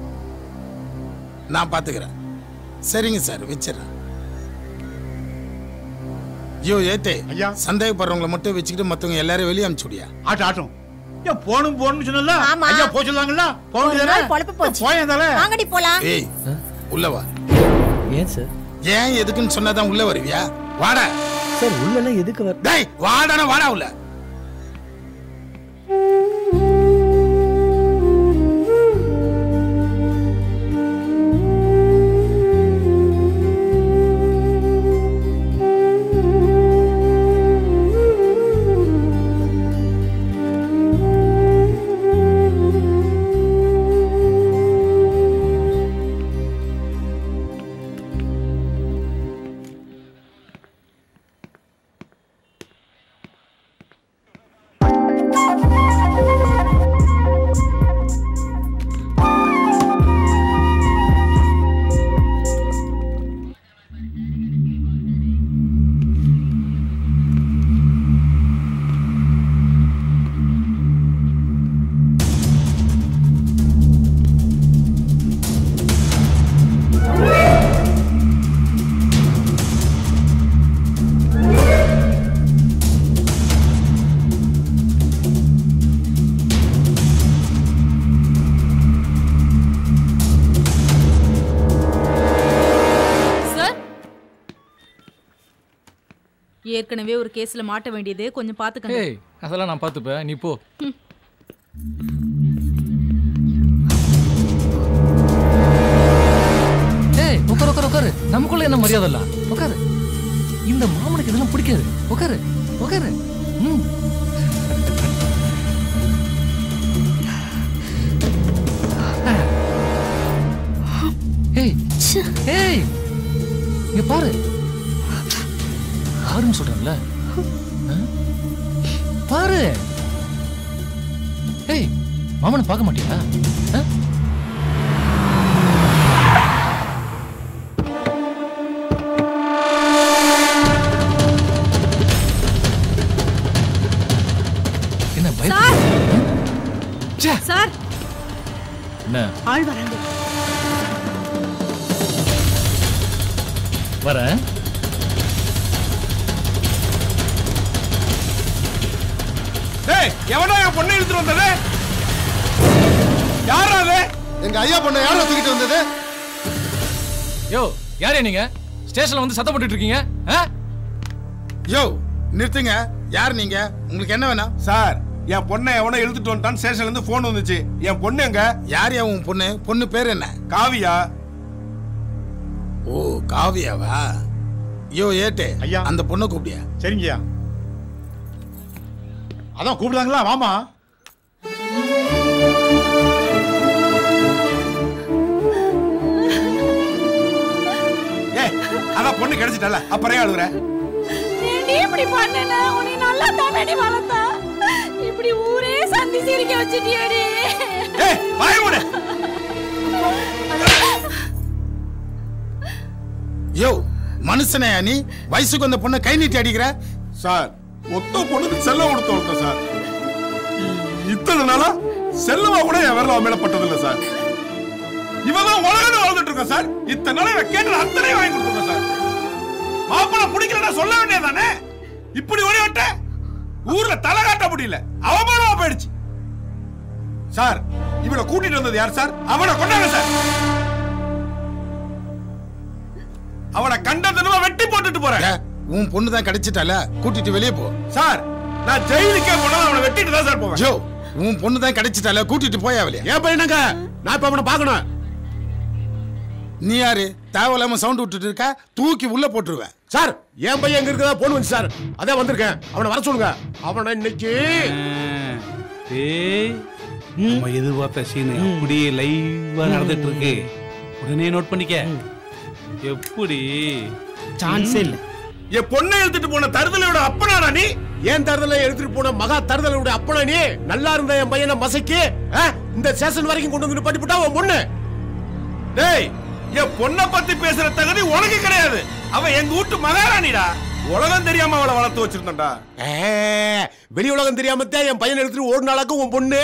நான் பார்த்துக்கிறேன் சரிங்க சார் வச்சிடறேன் ஐயோ ஏத்தே ஐயா சந்தேகப்படுறவங்களை மட்டும் வச்சுக்கிட்டு மற்றவங்க எல்லாரையும் வெளியே அனுப்பிச்சுடியா ஆட்டும் ஆட்டும் ஏன் போணும் போகணும்னு சொன்னல ஆமா. ஐயா போக சொல்லுவாங்கல்ல போக ஒரு நாள் வேண்டியதானே பொழப்பு போச்சு போயதால வாங்கடி போலாம் ஏய் உள்ள வா ஏன் சார் ஏன் எதுக்குன்னு சொன்னாதான் உள்ள வருவியா வாடா சார் உள்ளெல்லாம் எதுக்கு வர டேய் வாடானா வாடா உள்ள சார் ஏற்கனவே ஒரு கேஸ்ல மாட்ட வேண்டியது கொஞ்சம் பாத்துக்கங்க ஏய் அதெல்லாம் நான் பார்த்துப்பேன் நீ போ ஏய் உட்காரு உட்காரு உட்காரு நமக்குள்ள என்ன மரியாதை இல்ல உட்காரு இந்த மாமனுக்கு இதெல்லாம் பிடிக்காது உட்காரு உட்காரு ம் ஏய் ஏய் இங்க பாரு பாருன்னு சொல்றேன்ல ஆ? பாரு ஏய் மாமனை பார்க்க மாட்டியா ஆ? என்ன பயம் சார் என்ன ஆள் வராங்க வரேன் டேய் எவனோ என் பொண்ணை இழுத்துட்டு வந்தது யாரா அது எங்க ஐயா பொண்ணை யாரா தூக்கிட்டு வந்தது யோ யாரே நீங்க ஸ்டேஷன்ல வந்து சத்தம் போட்டுட்டு இருக்கீங்க ஆ? யோ நிறுத்துங்க யார் நீங்க உங்களுக்கு என்ன வேணும் சார் என் பொண்ணை எவனோ இழுத்துட்டு வந்துட்டான் ஸ்டேஷன்ல இருந்து போன் வந்துச்சு என் பொண்ணு எங்க யார் யா உன் பொண்ணு பொண்ணு பேர் என்ன காவியா ஓ காவியாவா யோ ஏட்டே ஐயா அந்த பொண்ணை கூப்பிடியா சரிங்கய்யா அதான் கூப்பிடுறாங்களா வாமா ஏய் அதான் பொண்ணு கிடைச்சிட்டல அப்புறம் ஏன் அழுகுற நீ இப்படி பண்ணல உன்னை நல்லா தானடி வளர்த்தா இப்படி ஊரே சந்தி சிரிக்க வச்சிட்டியடி ஏய் வாய மூடு யோ மனுஷனையா நீ வயசுக்கு வந்த பொண்ணை கை நீட்டி அடிக்கிற சார் மொத்த பொண்ணுக்கு செல்லம் கொடுத்து வளர்த்தேன் சார் இத்தனை நாளா செல்லமா கூட என் வரல மேல பட்டதில்லை சார் இவதான் உலகம் வாழ்ந்துட்டு இருக்கா சார் இத்தனை நாளா இவன் கேட்டது அத்தனை வாங்கி கொடுத்துருக்கேன் சார் மாப்பிள்ள பிடிக்கலன்னா சொல்ல வேண்டியதானே இப்படி ஓடி விட்ட ஊர்ல தலை காட்ட முடியல அவமானமா போயிடுச்சு சார் இவனை கூட்டிட்டு வந்தது யார் சார் அவனை கொண்டாங்க சார் அவனை கண்ட தினமா வெட்டி போட்டுட்டு போறேன் உன் பொண்ணு தான் கிடைச்சிட்டால கூட்டிட்டு வெளியே போ சார் நான் ஜெயிலுக்கே போனா அவனை வெட்டிட்டு தான் சார் போவேன் ஜோ உன் பொண்ணு தான் கிடைச்சிட்டால கூட்டிட்டு போயா வெளியே ஏன் பையனுங்க நான் இப்ப அவனை பார்க்கணும் நீ யாரு தேவையில்லாம சவுண்ட் விட்டுட்டு இருக்க தூக்கி உள்ள போட்டுருவேன் சார் என் பையன் எங்க இருக்கதா போன் வந்து சார் அதான் வந்திருக்கேன் அவனை வர சொல்லுங்க அவனை இன்னைக்கு ஏய் நம்ம எதிர்பார்த்த சீன் அப்படியே லைவா நடந்துட்டு இருக்கு உடனே நோட் பண்ணிக்க எப்படி சான்ஸே இல்ல என் பொண்ணை எடுத்துட்டு போன தருதலையோட அப்பனாடா நீ ஏன் தருதலை எடுத்துட்டு போன மகா தருதலையோட அப்பனா நீ நல்லா இருந்த என் பையனை மசக்கி ஆ, இந்த ஸ்டேஷன் வரைக்கும் கொண்டு வந்து நிப்பாட்டி போட்டா உன் பொண்ணு டேய் என் பொண்ணை பத்தி பேசுற தகுதி உனக்கு கிடையாது அவன் எங்க வீட்டு மகாராணிடா உலகம் தெரியாம அவளை வளர்த்து வச்சிருந்தா வெளி உலகம் தெரியாம தான் என் பையனை எடுத்துட்டு ஓடினாலாக்கும் உன் பொண்ணு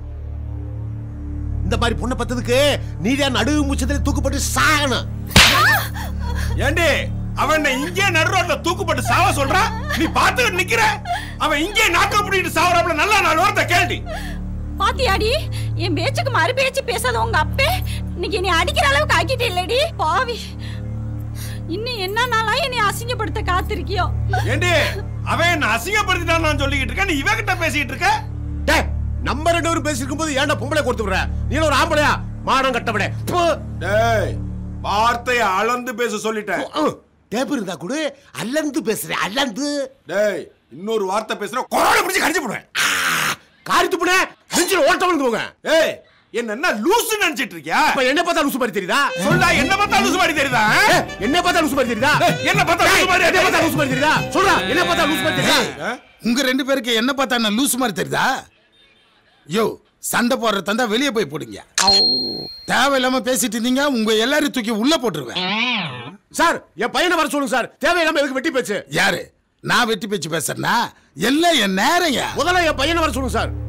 இந்த மாதிரி பொண்ணை பத்ததுக்கு நீதான் நடுவு முச்சத்துல தூக்கப்பட்டு சாகணும் ஏண்டி அவன் இங்கே நடு ரோட்ல தூக்குப்பட்டு சாவ சொல்றான் நீ பாத்துக்கிட்டு நிக்கிற அவன் இங்கே நாக்க பிடிக்கிட்டு சாவறாப்ல நல்லா நாலு வார்த்தை கேள்வி பாத்தியாடி என் பேச்சுக்கு மறு பேச்சு பேசாத உங்க அப்பே இன்னைக்கு நீ அடிக்கிற அளவுக்கு ஆக்கிட்டே இல்லடி பாவி இன்னும் என்ன நாளா என்னை அசிங்கப்படுத்த காத்திருக்கியோ ஏண்டி அவன் என்ன அசிங்கப்படுத்திட்டான் நான் சொல்லிக்கிட்டு இருக்கேன் நீ இவகிட்ட பேசிக்கிட்டு இருக்க டேய் நம்ம ரெண்டு பேரும் பேசிருக்கும் போது ஏன்டா பொம்பளை கொடுத்து விடுற நீ ஒரு ஆம்பளையா மானம் கட்டவனே டேய் வார்த்தையை அளந்து பேச சொல்லிட்டேன் டேப் இருந்தா கூட அல்லந்து பேசுறேன் அல்லந்து டேய் இன்னொரு வார்த்தை பேசுற கொரோனா பிடிச்சு கடிச்சு போடுவேன் காரித்து போட நெஞ்சில ஓட்ட வந்து போங்க ஏய் என்ன என்ன லூசு நினைச்சிட்டு இருக்கியா இப்ப என்ன பார்த்தா லூசு மாதிரி தெரியுதா சொல்லா என்ன பார்த்தா லூசு மாதிரி தெரியுதா என்ன பார்த்தா லூசு மாதிரி தெரியுதா என்ன பார்த்தா லூசு மாதிரி என்ன பார்த்தா லூசு மாதிரி தெரியுதா சொல்றா என்ன பார்த்தா லூசு மாதிரி தெரியுதா உங்க ரெண்டு பேருக்கு என்ன பார்த்தா என்ன லூஸ் மாதிரி தெரியுதா யோ சண்டை போடுற தந்தா வெளியே போய் போடுங்க தேவையில்லாம பேசிட்டு இருந்தீங்க உங்க எல்லாரையும் தூக்கி உள்ள போட்டுருவேன் சார் என் பையனை வர சொல்லுங்க சார் தேவையில்லாம எதுக்கு வெட்டி பேச்சு யாரு நான் வெட்டி பேச்சு பேசுறேன்னா எல்லாம் என் நேரங்க முதல்ல என் பையனை வர சொல்லுங்க சார்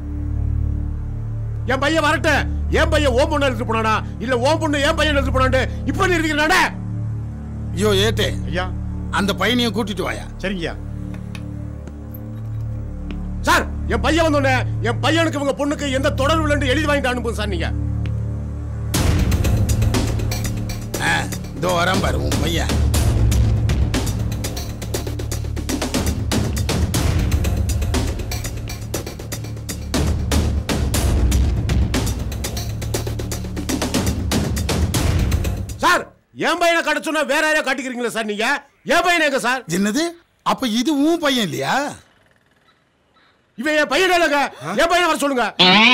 என் பையன் வரட்டும் என் பையன் ஓம் பொண்ணு எடுத்துட்டு போனானா இல்ல ஓம் பொண்ணு என் பையன் எடுத்துட்டு போனான்னு இப்ப நீ இருக்கிறானே ஐயோ ஏட்டே ஐயா அந்த பையனையும் கூட்டிட்டு வாயா சரிங்கய்யா சார் என் பையன் வந்தோடனே என் பையனுக்கு இவங்க பொண்ணுக்கு எந்த தொடர்பு இல்லைன்னு எழுதி வாங்கிட்டு அனுப்புங்க சார் நீங்க ஆ, இதோ வரேன் பாரு உன் பையன் சார் என் பையனை கடை சொன்னா வேற யாரையா காட்டிக்கிறீங்களா சார் நீங்க என் பையன் எங்க சார் என்னது அப்ப இது உன் பையன் இல்லையா இவன் என் பையன் இல்லைங்க என் பையனை வர சொல்லுங்க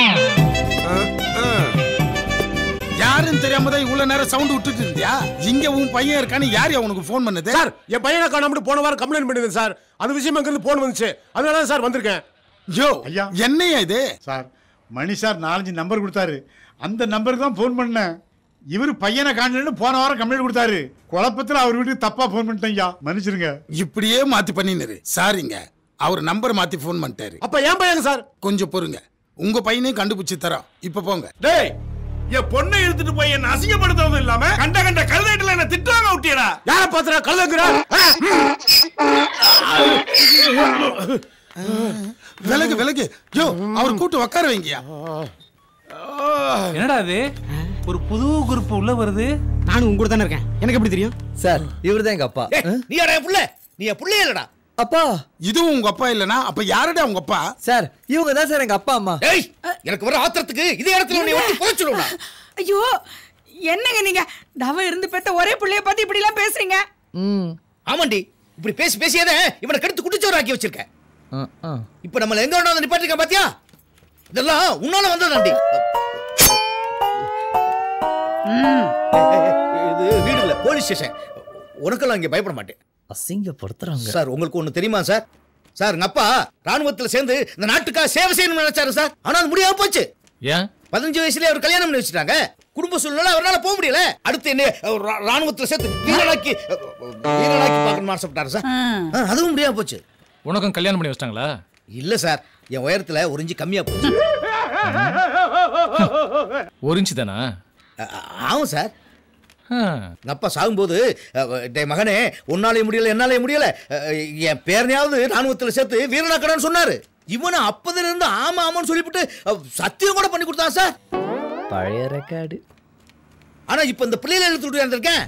யாருன்னு தெரியாம தான் இவ்வளவு நேரம் சவுண்ட் விட்டுட்டு இருந்தியா இங்க உன் பையன் இருக்கான்னு யார் உனக்கு ஃபோன் பண்ணது சார் என் பையனை காணாமட்டு போன வாரம் கம்ப்ளைண்ட் பண்ணிருந்தேன் சார் அது விஷயம் அங்கிருந்து போன் வந்துச்சு அதனால தான் சார் வந்திருக்கேன் யோ ஐயா என்னையா இது சார் மணி சார் நாலஞ்சு நம்பர் கொடுத்தாரு அந்த நம்பருக்கு தான் ஃபோன் பண்ணேன் இவர் பையனை காணலன்னு போன வாரம் கம்ப்ளைண்ட் கொடுத்தாரு குழப்பத்துல அவர் வீட்டுக்கு தப்பா ஃபோன் பண்ணிட்டேன் ஐயா மன்னிச்சிருங்க இப்படியே மாத்தி பண்ணினரு சாரிங்க அவர் நம்பர் மாத்தி ஃபோன் பண்ணிட்டாரு அப்ப என் பையன் சார் கொஞ்சம் பொறுங்க உங்க பையனையும் கண்டுபிடிச்சு தரோம் இப்ப போங்க டேய் என் பொண்ணை இழுத்துட்டு போய் என்ன அசிங்கப்படுத்துறதும் இல்லாம கண்ட கண்ட கழுதைட்டுல என்ன திட்டுவாங்க விட்டியடா யார பாத்துற கழுதைங்கிற விலகு விலகு யோ அவர் கூட்டு உட்கார வைங்கயா என்னடா இது ஒரு புது குரூப் உள்ள வருது நானும் உங்க கூட தானே இருக்கேன் எனக்கு எப்படி தெரியும் சார் இவர் தான் எங்க அப்பா நீ யாரா என் புள்ள நீ என் புள்ளையே இல்லடா அப்பா இதுவும் உங்க அப்பா இல்லனா அப்ப யாருடா உங்க அப்பா சார் இவங்க தான் சார் எங்க அப்பா அம்மா ஏய் எனக்கு வர ஆத்திரத்துக்கு இதே இடத்துல உன்னை ஒட்டி புதைச்சிடுவா ஐயோ என்னங்க நீங்க தவ இருந்து பெத்த ஒரே புள்ளைய பார்த்து இப்படி எல்லாம் பேசுறீங்க ஆமாண்டி இப்படி பேசி பேசியத இவனை கெடுத்து குடிச்சவர் ஆக்கி வச்சிருக்க இப்ப நம்மள எங்க வேணா வந்து நிப்பாட்டிருக்க பாத்தியா இதெல்லாம் உன்னால வந்ததாண்டி இது வீடு இல்ல போலீஸ் ஸ்டேஷன் உனக்கெல்லாம் இங்க பயப்பட மாட்டேன் அசிங்கப்படுத்துறாங்க சார் உங்களுக்கு ஒண்ணு தெரியுமா சார் சார் எங்க அப்பா ராணுவத்துல சேர்ந்து இந்த நாட்டுக்காக சேவை செய்யணும்னு நினைச்சாரு சார் ஆனா அது முடியாம போச்சு ஏன் பதினஞ்சு வயசுல அவர் கல்யாணம் பண்ணி வச்சுட்டாங்க குடும்ப சூழ்நிலை அவரால் போக முடியல அடுத்து என்ன அவர் ரா- ராணுவத்துல சேர்த்து வீரனாக்கி வீரனாக்கி பார்க்கணும்னு ஆசைப்பட்டாரு சார் ஆ, அதுவும் முடியாம போச்சு உனக்கும் கல்யாணம் பண்ணி வச்சிட்டாங்களா இல்ல சார் என் உயரத்துல ஒரு இன்ச்சு கம்மியா போச்சு ஒரு இன்ச்சு தானா ஆ- ஆமாம் சார் எங்க அப்பா சாகும்போது அஹ், டேய் மகனே உன்னாலே முடியல என்னாலே முடியல அஹ், என் பேரனையாவது ராணுவத்தில் சேர்த்து வீரனாக்கடான்னு சொன்னாரு இவனை அப்பதுல இருந்து ஆமா ஆமான்னு சொல்லிவிட்டு அஹ், சத்தியம் கூட பண்ணி கொடுத்தான் சார் பழைய ரெக்கார்டு ஆனா இப்ப இந்த பிள்ளைகளை எழுத்து விட்டு வந்திருக்கேன்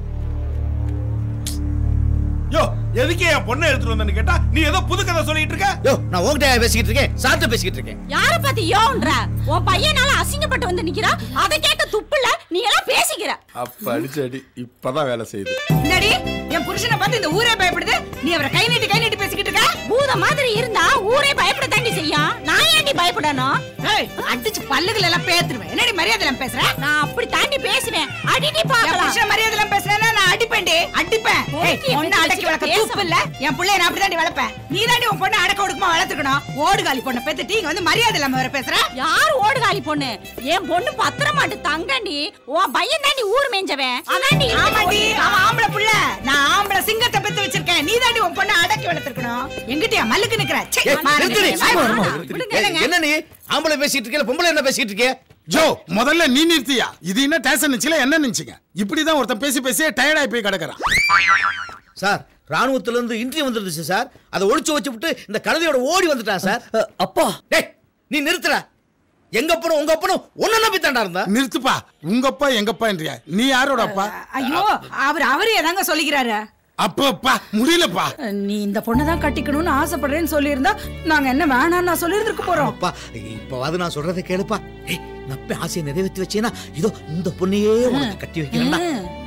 யோ எதுக்கே என் பொண்ணை எடுத்துட்டு வந்தேன்னு கேட்டா நீ ஏதோ புது கதை சொல்லிட்டு இருக்க யோ நான் உங்ககிட்ட பேசிக்கிட்டு இருக்கேன் சார்ட்ட பேசிக்கிட்டு இருக்கேன் யார பத்தி யோன்ற உன் பையனால அசிங்கப்பட்டு வந்து நிக்கிறா அதை கேட்க துப்புல நீ எல்லாம் பேசிக்கிற அப்ப அடிச்சு அடி இப்பதான் வேலை செய்யுது என்னடி என் புருஷனை பார்த்து இந்த ஊரே பயப்படுது நீ அவரை கை நீட்டி கை நீட்டி பேசிக்கிட்டு இருக்க பூத மாதிரி இருந்தா ஊரே பயப்பட தாண்டி செய்யும் நான் ஏன்டி பயப்படணும் ஏய், அடிச்சு பல்லுகள் எல்லாம் பேத்துருவேன் என்னடி மரியாதை எல்லாம் பேசுற நான் அப்படி தாண்டி பேசுவேன் அடிடி என் பாக்கலாம் புருஷன் மரியாதை எல்லாம் பேசுறேன்னா நான் அடிப்பேன்டி அடிப்பேன் ஏய், ஓகே, பொண்ணை அடக்கி வளர்க்க பேச- தூப்பு இல்ல என் பிள்ளைய நான் அப்படிதாண்டி வளர்ப்பேன் நீ தாண்டி உன் பொண்ணை அடக்க ஒடுக்கமா வளர்த்துக்கணும் ஓடுகாலி பொண்ணை பெத்துட்டு இங்க வந்து மரியாதை இல்லாம வர பேசுற யார் ஓடுகாலி பொண்ணு என் பொண்ணு பத்திரமாட்டு தங்கண்டி உன் பையன் தாண்டி ஊர் மேஞ்சவன் அதாண்டி ஆமாடி அவன் ஆம்பளை புள்ள நான் ஆம்பளை சிங்கத்தை பெத்து வச்சிருக்கேன் நீ தாண்டி உன் பொண்ணை அடக்கி வளர்த்துக்கணும் எங்கிட்டயா மல்லுக்கு நிக்கிற ச்சே, ஏய், மாறு, நிறுத்துடி, வாய் சும்மா வாடா. இருமா, நிறுத்துடி. விடுங்க, ஏய், இல்லைங்க. என்ன நீ ஆம்பளை பேசிட்டு இருக்கே பொம்பளை என்ன பேசிட்டு இருக்கே ஜோ முதல்ல நீ நிறுத்தியா இது என்ன டேஷன் நிச்சுல என்ன நினைச்சுங்க இப்படிதான் ஒருத்தன் பேசி பேசி டயர்டாகி போய் கிடக்குறான் சார் ராணுவத்துல இருந்து இன்டர்வியூ வந்துருந்துச்சு சார் அதை ஒளிச்சு வச்சு விட்டு இந்த கழுதையோட ஓடி வந்துட்டான் சார் அப்பா டேய் நீ நிறுத்துற எங்க அப்பனும் உங்க அப்பனும் ஒன்னு நம்பி தாண்டா இருந்தா நிறுத்துப்பா உங்க அப்பா எங்கப்பா என்றியா நீ யாரோட அப்பா ஐயோ அவர் அவரு ஏதாங்க சொல்லிக்கிறாரு அப்பப்பா முடியலப்பா நீ இந்த பொண்ணை தான் கட்டிக்கணும்னு ஆசைப்படுறேன்னு சொல்லியிருந்தா நாங்க என்ன வேணாம் நான் சொல்லியிருந்திருக்க போறோம் அப்பா இப்பவாது நான் சொல்றதை கேளுப்பா ஏய் நப்ப ஆசையை நிறைவேற்றி வச்சேனா இதோ இந்த பொண்ணையே உனக்கு கட்டி வைக்கிறேன்டா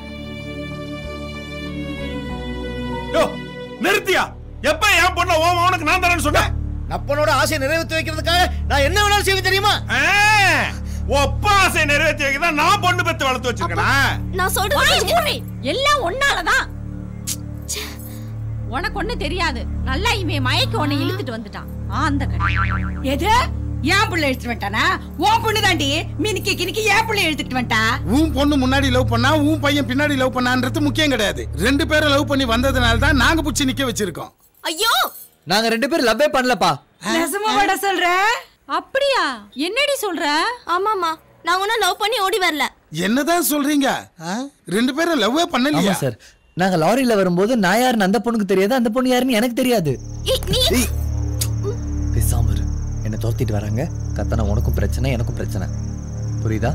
யோ நிறுத்தியா எப்ப என் பொண்ணை ஓ உனக்கு நான் தரேன்னு சொன்னேன் நப்பனோட ஆசையை நிறைவேற்றி வைக்கிறதுக்காக நான் என்ன வேணாலும் செய்வேன் தெரியுமா ஒப்ப ஆசையை நிறைவேற்றி வைக்கதான் நான் பொண்ணு பெத்து வளர்த்து வச்சிருக்கேனா நான் சொல்றது எல்லாம் ஒன்னாலதான் ச்சே. உனக்கு ஒண்ணு தெரியாது நல்லா இவன் மயக்க உன்னை இழுத்துட்டு வந்துட்டான் அந்த கடை எது என் புள்ள எடுத்துட்டு வந்துட்டானா உன் பொண்ணு தாண்டி மினிக்கி கினிக்கி என் புள்ள எடுத்துட்டு வந்துட்டா உன் பொண்ணு முன்னாடி லவ் பண்ணா உன் பையன் பின்னாடி லவ் பண்ணான்றது முக்கியம் கிடையாது ரெண்டு பேரும் லவ் பண்ணி வந்ததுனால தான் நாங்க புடிச்சு நிக்க வச்சிருக்கோம் ஐயோ நாங்க ரெண்டு பேரும் லவ்வே பண்ணலப்பா நெசமாவாடா சொல்ற அப்படியா என்னடி சொல்ற ஆமாமா நான் ஒன்னும் லவ் பண்ணி ஓடி வரல என்னதான் சொல்றீங்க ஆ? ரெண்டு பேரும் லவ்வே ஆமா பண்ணலையா சார் நாங்க லாரியில வரும்போது நான் யாருன்னு அந்த பொண்ணுக்கு தெரியாது அந்த பொண்ணு யாருன்னு எனக்கு தெரியாது ஏய், பேசாம இரு என்ன துரத்திட்டு வராங்க கத்தனா உனக்கும் பிரச்சனை எனக்கும் பிரச்சனை புரியுதா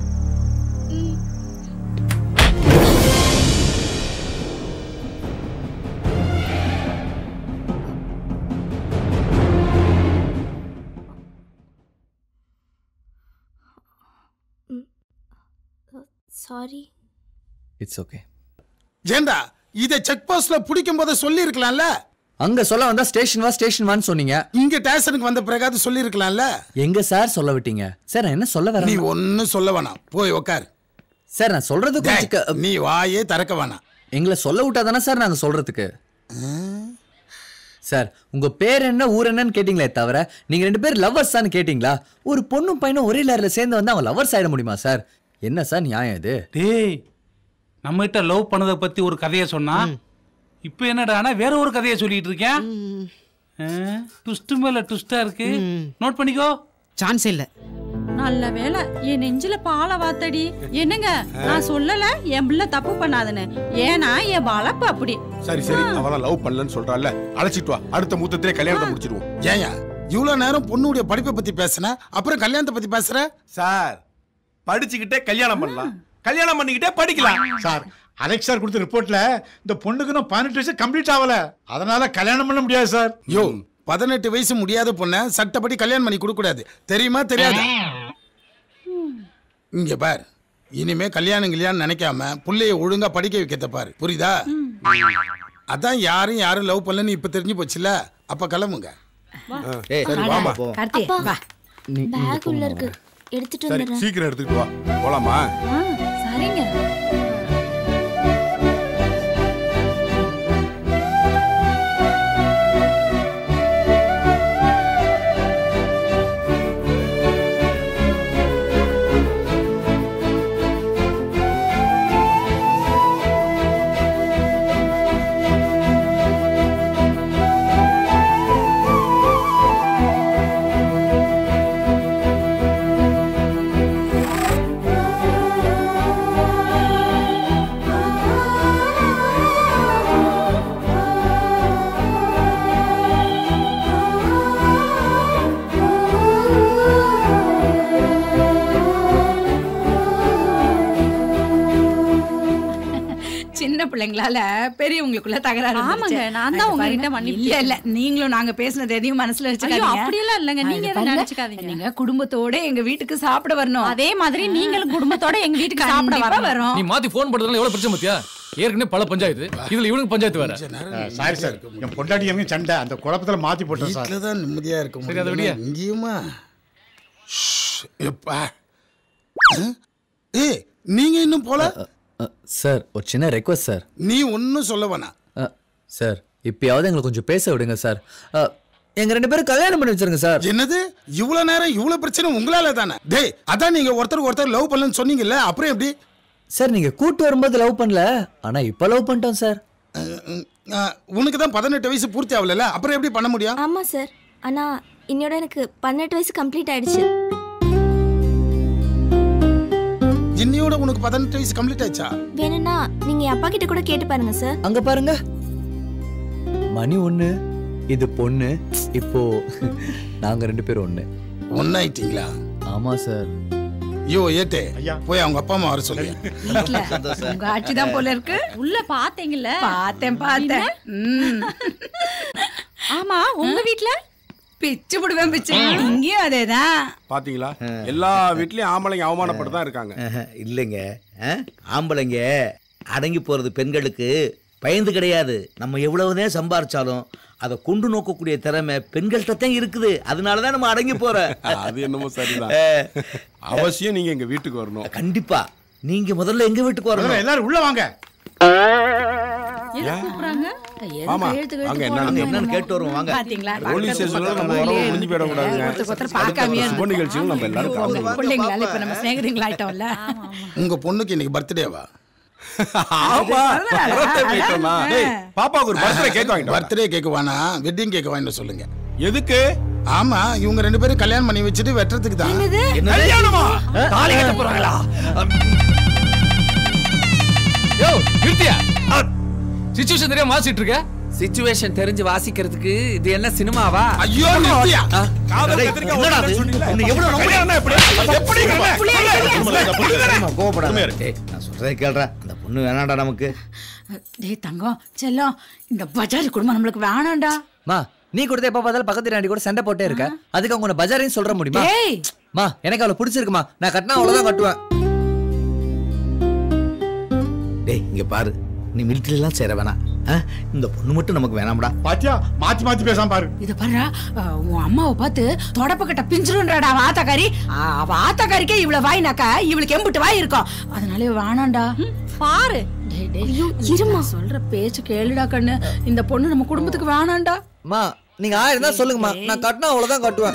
சாரி இட்ஸ் ஓகே ஏண்டா இத செக் போஸ்ட்ல பிடிக்கும் போது சொல்லி இருக்கலாம்ல அங்க சொல்ல வந்தா ஸ்டேஷன் வா ஸ்டேஷன் வான்னு சொன்னீங்க இங்க ஸ்டேஷனுக்கு வந்த பிறகாவது சொல்லி இருக்கலாம்ல எங்க சார் சொல்ல விட்டீங்க சார் நான் என்ன சொல்ல நீ வரேன் ஒன்னும் சொல்ல வேணாம் போய் உக்கார் சார் நான் சொல்றது கொஞ்சம் க- நீ வாயே திறக்க வேணாம் எங்களை சொல்ல விட்டா தானே சார் நாங்க சொல்றதுக்கு சார் உங்க பேர் என்ன ஊர் என்னன்னு கேட்டீங்களே தவிர நீங்க ரெண்டு பேர் லவ்வர்ஸ் தான் கேட்டீங்களா ஒரு பொண்ணும் பையனும் ஒரே லேர்ல சேர்ந்து வந்து அவங்க லவ்வர்ஸ் ஆயிட முடியுமா சார் என்ன சார் நியாயம் இது டேய் நம்ம கிட்ட லவ் பண்ணதை பத்தி ஒரு கதையை சொன்னா இப்போ என்னடானா வேற ஒரு கதையை சொல்லிட்டு இருக்கேன் ட்விஸ்ட் மேல ட்விஸ்டா இருக்கு நோட் பண்ணிக்கோ சான்ஸ் இல்ல நல்ல வேலை என் நெஞ்சில பால வாத்தடி என்னங்க நான் சொல்லல என் பிள்ளை தப்பு பண்ணாதுன்னு ஏன்னா என் வளர்ப்பு அப்படி சரி சரி அவதான் லவ் பண்ணலன்னு சொல்றான்ல அழைச்சிட்டு வா அடுத்த மூத்தத்திலே கல்யாணத்தை முடிச்சிருவோம் ஏயா இவ்வளவு நேரம் பொண்ணுடைய படிப்பை பத்தி பேசுன அப்புறம் கல்யாணத்தை பத்தி பேசுற சார் படிச்சுக்கிட்டே கல்யாணம் பண்ணலாம் கல்யாணம் பண்ணிக்கிட்டே படிக்கலாம் சார் அலெக்ஸ் சார் கொடுத்த ரிப்போர்ட்ல இந்த பொண்ணுக்கு இன்னும் பதினெட்டு வயசு கம்ப்ளீட் ஆகல அதனால கல்யாணம் பண்ண முடியாது சார் யோ பதினெட்டு வயசு முடியாத பொண்ணை சட்டப்படி கல்யாணம் பண்ணி கொடுக்க கூடாது தெரியுமா தெரியாது இங்க பார் இனிமே கல்யாணம் கல்யாணம் நினைக்காம புள்ளைய ஒழுங்கா படிக்க வைக்கிறத பாரு புரியுதா அதான் யாரும் யாரும் லவ் பண்ணலன்னு இப்ப தெரிஞ்சு போச்சுல அப்ப கிளம்புங்க ஏய், சரி வாமா கார்த்தி அப்பா. வா பேக் உள்ள இருக்கு எடுத்துட்டு சரி வந்துடுறேன் சீக்கிரம் எடுத்துக்கிட்டு வா போலாமா சரிங்க ஆ பிள்ளைங்களால பெரியவங்களுக்குள்ள தகராறு ஆமாங்க, வந்துருச்சு. நான் தான் அது உங்ககிட்ட பாருங்க. மன்னிப்பு இல்ல இல்ல நீங்களும் நாங்க பேசுனது எதையும் மனசுல வச்சுக்காதீங்க ஐயோ, அப்படியெல்லாம் இல்லைங்க. நீங்க அது எதுவும் பாருங்க, நினைச்சுக்காதீங்க. நீங்க குடும்பத்தோட எங்க வீட்டுக்கு சாப்பிட வரணும் அதே மாதிரி நீங்களும் குடும்பத்தோட எங்க வீட்டுக்கு சாப்பிட கண்டிப்பா வரணும். வரோம் நீ மாத்தி போன் பண்றதுனால எவ்வளவு பிரச்சனை பாத்தியா ஏற்கனவே பல பஞ்சாயத்து இதுல இவனுக்கு பஞ்சாயத்து வேற சாரி சார் என் பொண்டாட்டி எனக்கு சண்டை அந்த குழப்பத்துல மாத்தி போட்டேன் சார் வீட்டில் தான் நிம்மதியா இருக்க சரி, அதை முடியும் விடியா? இங்கேயுமா ஷ், எப்பா அஹ்? ஏய் நீங்க இன்னும் போல சார் ஒரு சின்ன ரெக்வஸ்ட் சார் நீ ஒன்னும் சொல்ல வேணாம் சார் இப்பயாவது எங்களை கொஞ்சம் பேச விடுங்க சார் அ, எங்க ரெண்டு பேரும் கல்யாணம் பண்ணி வச்சிருங்க சார் என்னது இவ்வளவு நேரம் இவ்வளவு பிரச்சனை உங்களால தானே டேய் அதான் நீங்க ஒருத்தருக்கு ஒருத்தர் லவ் பண்ணலன்னு சொன்னீங்கல்ல அப்புறம் எப்படி சார் நீங்க கூட்டு வரும்போது லவ் பண்ணல ஆனா இப்ப லவ் பண்ணிட்டோம் சார் உனக்கு தான் பதினெட்டு வயசு பூர்த்தி ஆகல அப்புறம் எப்படி பண்ண முடியும் ஆமா சார் ஆனா இன்னோட எனக்கு பதினெட்டு வயசு கம்ப்ளீட் ஆயிடுச்சு இன்னையோட உனக்கு பதினெட்டு வயசு கம்ப்ளீட் ஆயிடுச்சா வேணும்னா நீங்க என் அப்பா கிட்ட கூட கேட்டு பாருங்க சார் அங்க பாருங்க மணி ஒண்ணு இது பொண்ணு இப்போ நாங்க ரெண்டு பேரும் ஒண்ணு ஒன்னாயிட்டீங்களா ஆமா சார் ஐயோ ஏட்டே போய் அவங்க அப்பா அம்மா வர சொல்லு வீட்ல உங்க ஆட்சி தான் போல இருக்கு உள்ள பாத்தீங்கல்ல பார்த்தேன் பார்த்தேன் ம். ஆமா உங்க வீட்ல பிச்சு விடுவேன் பிச்சு இங்கேயும் அதேதான் பாத்தீங்களா எல்லா வீட்லயும் ஆம்பளைங்க அவமானப்பட்டு தான் இருக்காங்க இல்லைங்க ஆ? ஆம்பளைங்க அடங்கி போறது பெண்களுக்கு பயந்து கிடையாது நம்ம எவ்வளவுதான் சம்பாரிச்சாலும் அதை கொண்டு நோக்கக்கூடிய திறமை பெண்கள்கிட்ட தான் இருக்குது அதனால தான் நம்ம அடங்கி போறோம் அது என்னமோ சரிதான் அவசியம் நீங்க எங்க வீட்டுக்கு வரணும் கண்டிப்பா நீங்க முதல்ல எங்க வீட்டுக்கு வரணும் எல்லாரும் உள்ள வாங்க கூப்பிடுறாங்க ஆமா அங்க என்ன என்னன்னு கேட்டு வருவோம் வாங்க பாத்தீங்களா போலீஸ் ஸ்டேஷன்ல நம்ம உறவு முடிஞ்சு போயிடக்கூடாதுங்க ஒருத்தருக்கு ஒருத்தர் பார்க்காமயே சுப நிகழ்ச்சியும் நம்ம எல்லாரும் உங்க கலந்துக்கணும். பிள்ளைங்களால இப்ப நம்ம சிநேகிதங்களாயிட்டோம்ல உங்க பொண்ணுக்கு இன்னைக்கு பர்த்டேவா ஆமா birthday போயிட்டோமா? டேய், பாப்பாவுக்கு ஒரு பர்த்டே கேக் வாங்கிட்டு பர்த்டே கேக் வேணா வெட்டிங் கேக் வாங்கிட்டு சொல்லுங்க எதுக்கு ஆமா இவங்க ரெண்டு பேரும் கல்யாணம் பண்ணி வச்சுட்டு வெட்டுறதுக்கு தான் கல்யாணமா தாலி கட்ட போறாங்களா யோ நிறுத்தியா சிச்சுவேஷன் தெரியாம வாசிட்டு இருக்க சிச்சுவேஷன் தெரிஞ்சு வாசிக்கிறதுக்கு இது என்ன சினிமாவா ஐயோ நிறுத்தியா காதல் கத்திரிக்காய் ஒரு நாள் சொன்னீங்களே. கல்யாணம்னா எப்படி? அது எப்படி கல்யாணம்? கோவப்படாம ஏய், நான் சொல்றதை கேள்றா அந்த பொண்ணு வேணாம்டா நமக்கு டேய் தங்கம் செல்லம் இந்த பஜார் குடும்பம் நம்மளுக்கு வேணாம்டா மா நீ கொடுத்த எப்ப பார்த்தாலும் பக்கத்து நாடி கூட சண்டை போட்டே இருக்க அதுக்கு அவங்க உன்னை பஜாரின்னு சொல்ற முடியுமா டேய் மா எனக்கு அவளை பிடிச்சிருக்குமா நான் கட்டினா அவ்வளவுதான் கட்டுவேன் டேய் இங்க பாரு நீ மிலிட்டரி எல்லாம் சேர வேணாம் ஆ? இந்த பொண்ணு மட்டும் நமக்கு வேணாம்டா பாத்தியா மாத்தி மாத்தி பேசாம பாரு இத பாரு அஹ், உன் அம்மாவை பார்த்து தொடப்ப கிட்ட பிஞ்சிருன்றாடா அவ ஆத்தாக்காரி அஹ், அவ ஆத்தாக்காரிக்கே இவ்வளவு வாய்னாக்கா இவளுக்கு எம்பிட்டு வாய் இருக்கும் அதனாலே வேணாம்டா பாரு டேய் டேய் இருமா சொல்ற பேச்சு கேளுடா கண்ணு இந்த பொண்ணு நம்ம குடும்பத்துக்கு வேணாம்டா மா நீங்க ஆயிரம் தான் சொல்லுங்கம்மா நான் கட்டினா அவ்வளவுதான் கட்டுவேன்